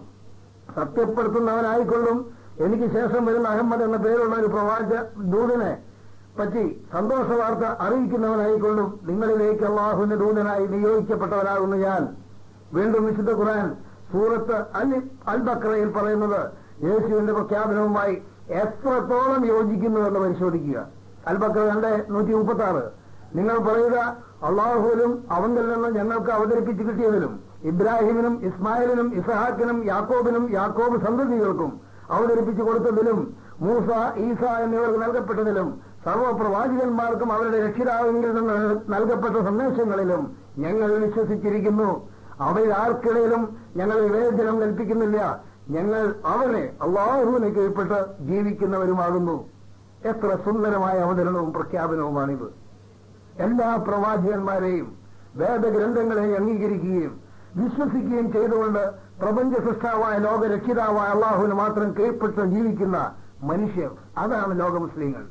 സത്യപ്പെടുത്തുന്നവനായിക്കൊള്ളും എനിക്ക് ശേഷം വരുന്ന അഹമ്മദ് എന്ന പേരുള്ള ഒരു പ്രവാച ദൂതനെ പറ്റി സന്തോഷ വാർത്ത അറിയിക്കുന്നവനായിക്കൊള്ളും നിങ്ങളിലേക്ക് അള്ളാഹുവിന്റെ ദൂതനായി നിയോഗിക്കപ്പെട്ടവനാകുന്നു ഞാൻ വീണ്ടും വിശുദ്ധ ഖുർആൻ സൂറത്ത് അൽ അൽ ബക്രയിൽ പറയുന്നത് യേശുവിന്റെ പ്രഖ്യാപനവുമായി എത്രത്തോളം യോജിക്കുന്നു എന്ന് പരിശോധിക്കുക അൽ ബക്ര രണ്ട് നൂറ്റി മുപ്പത്തി ആറ് നിങ്ങൾ പറയുക അള്ളാഹുവിലും അവങ്കിൽ നിന്ന് ഞങ്ങൾക്ക് അവതരിപ്പിച്ച് കിട്ടിയതിലും ഇബ്രാഹിമിനും ഇസ്മായിലിനും ഇസഹാക്കിനും യാക്കോബിനും യാക്കോബ് സന്തതികൾക്കും അവതരിപ്പിച്ചു കൊടുത്തതിലും മൂസ ഈസ എന്നിവർക്ക് നൽകപ്പെട്ടതിലും സർവപ്രവാചകന്മാർക്കും അവരുടെ രക്ഷിതാവിങ്കിൽ നിന്ന് നൽകപ്പെട്ട സന്ദേശങ്ങളിലും ഞങ്ങൾ വിശ്വസിച്ചിരിക്കുന്നു അവയിൽ ആർക്കിടയിലും ഞങ്ങൾ വിവേചനം കൽപ്പിക്കുന്നില്ല ഞങ്ങൾ അവനെ അള്ളാഹുവിനെ കീഴ്പ്പെട്ട് ജീവിക്കുന്നവരുമാകുന്നു എത്ര സുന്ദരമായ അവതരണവും പ്രഖ്യാപനവുമാണിത് എല്ലാ പ്രവാചകന്മാരെയും വേദഗ്രന്ഥങ്ങളെയും അംഗീകരിക്കുകയും വിശ്വസിക്കുകയും ചെയ്തുകൊണ്ട് പ്രപഞ്ച സൃഷ്ടാവായ ലോക രക്ഷിതാവായ അള്ളാഹുവിന് മാത്രം കീഴ്പ്പെട്ട് ജീവിക്കുന്ന മനുഷ്യർ അതാണ് ലോക മുസ്ലിങ്ങൾ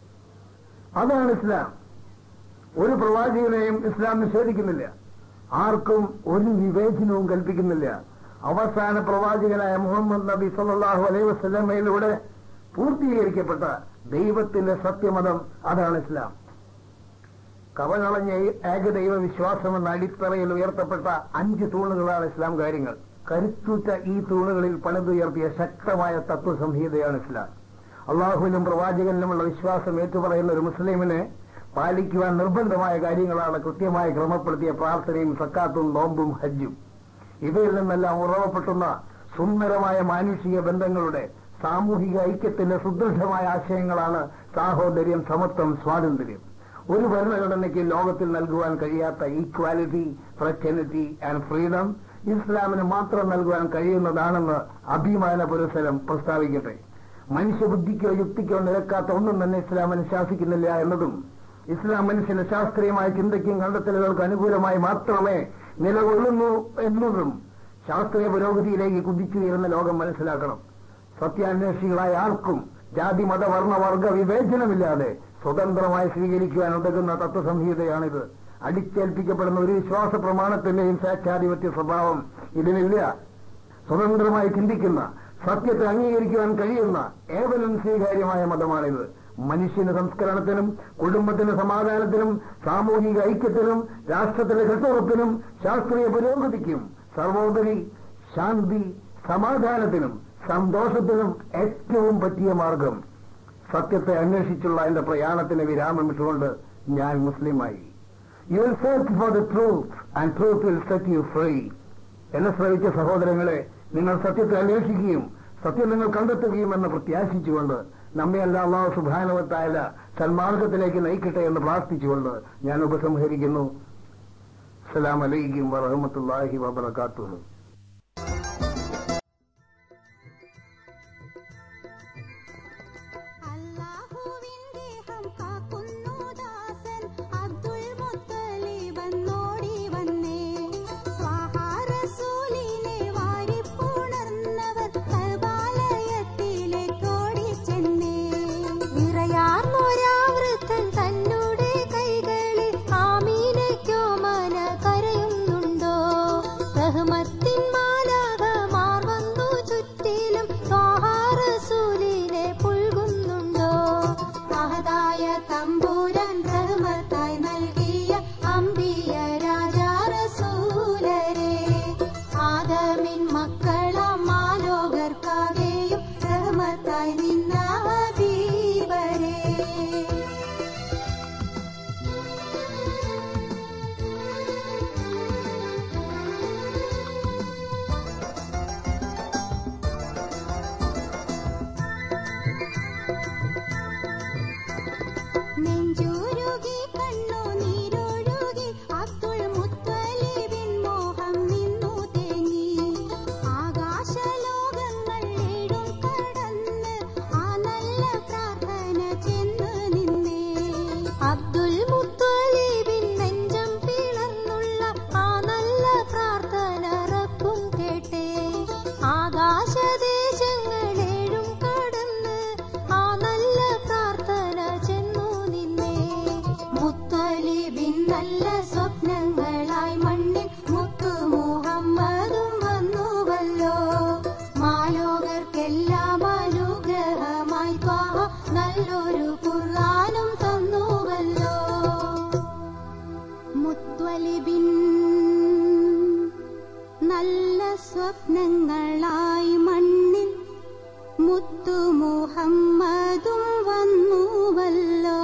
അതാണ് ഇസ്ലാം ഒരു പ്രവാചകനെയും ഇസ്ലാം നിഷേധിക്കുന്നില്ല ആർക്കും ഒരു വിവേചനവും കൽപ്പിക്കുന്നില്ല അവസാന പ്രവാചകനായ മുഹമ്മദ് നബി സല്ലല്ലാഹു അലൈഹി വസല്ലമയിലൂടെ പൂർത്തീകരിക്കപ്പെട്ട ദൈവത്തിന്റെ സത്യമതം അതാണ് ഇസ്ലാം കവകളഞ്ഞ ഏകദൈവ വിശ്വാസം എന്ന അടിത്തറയിൽ ഉയർത്തപ്പെട്ട അഞ്ച് തൂണുകളാണ് ഇസ്ലാം കാര്യങ്ങൾ കരുത്തുറ്റ ഈ തൂണുകളിൽ പണിതുയർത്തിയ ശക്തമായ തത്വസംഹിതയാണ് ഇസ്ലാം അള്ളാഹുവിനും പ്രവാചകനിലുമുള്ള വിശ്വാസം ഏറ്റുപറയുന്ന ഒരു മുസ്ലിമിനെ പാലിക്കുവാൻ നിർബന്ധമായ കാര്യങ്ങളാണ് കൃത്യമായി ക്രമപ്പെടുത്തിയ പ്രാർത്ഥനയും സക്കാത്തും നോമ്പും ഹജ്ജും ഇവയിൽ നിന്നെല്ലാം ഉറവപ്പെട്ടുന്ന സുന്ദരമായ മാനുഷിക ബന്ധങ്ങളുടെ സാമൂഹിക ഐക്യത്തിന്റെ സുദൃഢമായ ആശയങ്ങളാണ് സാഹോദര്യം സമത്വം സ്വാതന്ത്ര്യം ഒരു ഭരണഘടനയ്ക്ക് ലോകത്തിൽ നൽകുവാൻ കഴിയാത്ത ഈക്വാലിറ്റി ഫ്രറ്റനിറ്റി ആൻഡ് ഫ്രീഡം ഇസ്ലാമിന് മാത്രം നൽകുവാൻ കഴിയുന്നതാണെന്ന് അഭിമാന പുരസരം പ്രസ്താവിക്കട്ടെ മനുഷ്യബുദ്ധിക്കോ യുക്തിക്കോ നിരക്കാത്ത ഒന്നും തന്നെ ഇസ്ലാം അനുശാസിക്കുന്നില്ല എന്നതും ഇസ്ലാം മനുഷ്യന്റെ ശാസ്ത്രീയമായ ചിന്തയ്ക്കും കണ്ടെത്തലുകൾക്ക് അനുകൂലമായി മാത്രമേ നിലകൊള്ളുന്നു എന്നതും ശാസ്ത്രീയ പുരോഗതിയിലേക്ക് കുതിച്ചുയരുന്ന ലോകം മനസ്സിലാക്കണം സത്യാന്വേഷികളായ ആർക്കും ജാതി മത വർണ്ണ വർഗ വിവേചനമില്ലാതെ സ്വതന്ത്രമായി സ്വീകരിക്കുവാൻ ഉതകുന്ന തത്വസംഹിതയാണിത് അടിച്ചേൽപ്പിക്കപ്പെടുന്ന ഒരു വിശ്വാസ പ്രമാണത്തിന്റെയും സ്വേച്ഛാധിപത്യ സ്വഭാവം ഇതിനില്ല സ്വതന്ത്രമായി ചിന്തിക്കുന്ന സത്യത്തെ അംഗീകരിക്കുവാൻ കഴിയുന്ന ഏവനും സ്വീകാര്യമായ മതമാണിത് മനുഷ്യന് സംസ്കരണത്തിനും കുടുംബത്തിന് സമാധാനത്തിനും സാമൂഹിക ഐക്യത്തിനും രാഷ്ട്രത്തിന്റെ കെട്ടുറപ്പിനും ശാസ്ത്രീയ പുരോഗതിക്കും സർവോപരി ശാന്തി സമാധാനത്തിനും സന്തോഷത്തിനും ഏറ്റവും പറ്റിയ മാർഗം സത്യത്തെ അന്വേഷിച്ചുള്ള എന്റെ പ്രയാണത്തിന് വിരാമമിട്ടുകൊണ്ട് ഞാൻ മുസ്ലിമായി you will search for the truth and truth will set you free എന്നെ ശ്രവിച്ച സഹോദരങ്ങളെ നിങ്ങൾ സത്യത്തെ അന്വേഷിക്കുകയും സത്യം നിങ്ങൾ കണ്ടെത്തുകയും എന്ന് പ്രത്യാശിച്ചുകൊണ്ട് നമ്മെ അല്ല അള്ളാഹു സുഭാനുവത്തായ സന്മാർഗത്തിലേക്ക് നയിക്കട്ടെ എന്ന് പ്രാർത്ഥിച്ചുകൊണ്ട് ഞാൻ ഉപസംഹരിക്കുന്നു അസ്സലാം അലൈക്കും വറഹമത്തല്ലാഹി വബർക്കാത്തു അല്ലാഹുവിൻ ദേഹം കാക്കുന്നു ദാസൻ അബ്ദുൽ മുത്തലിബന്നോടി വന്നേ സ്വാഹാ റസൂലിനെ വാരിപ്പുണർന്നവർ കൽബാലയത്തിലേക്കോടി ചെന്നേ വിറയാർന്നൊരാവൃത്തൻ തന്നോട് കൈകളിൽ ആമീനയ്ക്കോ മന കരയുന്നുണ്ടോ റഹ്മത്തിൻ മാലാകമാർ വന്നു ചുറ്റിലും സ്വാഹാ റസൂലിനെ പുൽകുന്നുണ്ടോ മഹതായ തമ്പൂരാൻ റഹ്മത്തായി നൽകിയ അമ്പിയ രാജാ റസൂലരെ ആദമിൻ മക്കളാം മാലോകർക്കാകെയും റഹ്മത്തായി നിന്ന ഹബീബരെ നെഞ്ചൂരുകി കണ്ണു നീരൊഴുകി അബ്ദുൾ മുത്തലിബിൻ മോഹം നിന്നു തേങ്ങി ആകാശലോകങ്ങൾ ഏഴും കടന്ന് ആ നല്ല പ്രാർത്ഥന ചെന്ന് നിന്നേ അബ്ദുൽ മുത്തലിബിൻ നെഞ്ചം പിളർന്നുള്ള ആ നല്ല പ്രാർത്ഥന റബ്ബും കേട്ടേ ആകാശദേശങ്ങളേഴും കടന്ന് ആ നല്ല പ്രാർത്ഥന ചെന്നു നിന്നേ മുത്തലിബിൻ നല്ല സ്വപ്നങ്ങളായി മണ്ണിൽ മുത്തു മുഹമ്മദും വന്നുവല്ലോ മാലോകർക്കെല്ലാം അനുഗ്രഹമായി ത്വാഹ നല്ലൊരു ഖുർആനും തന്നുവല്ലോ മുത്വലിബിൻ നല്ല സ്വപ്നങ്ങളായി മണ്ണിൽ മുത്തു മുഹമ്മദും വന്നുവല്ലോ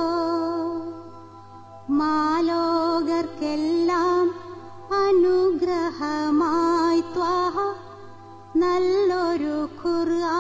മാലോകർക്കെല്ലാം അനുഗ്രഹമായി ത്വാഹ നല്ലൊരു ഖുർആൻ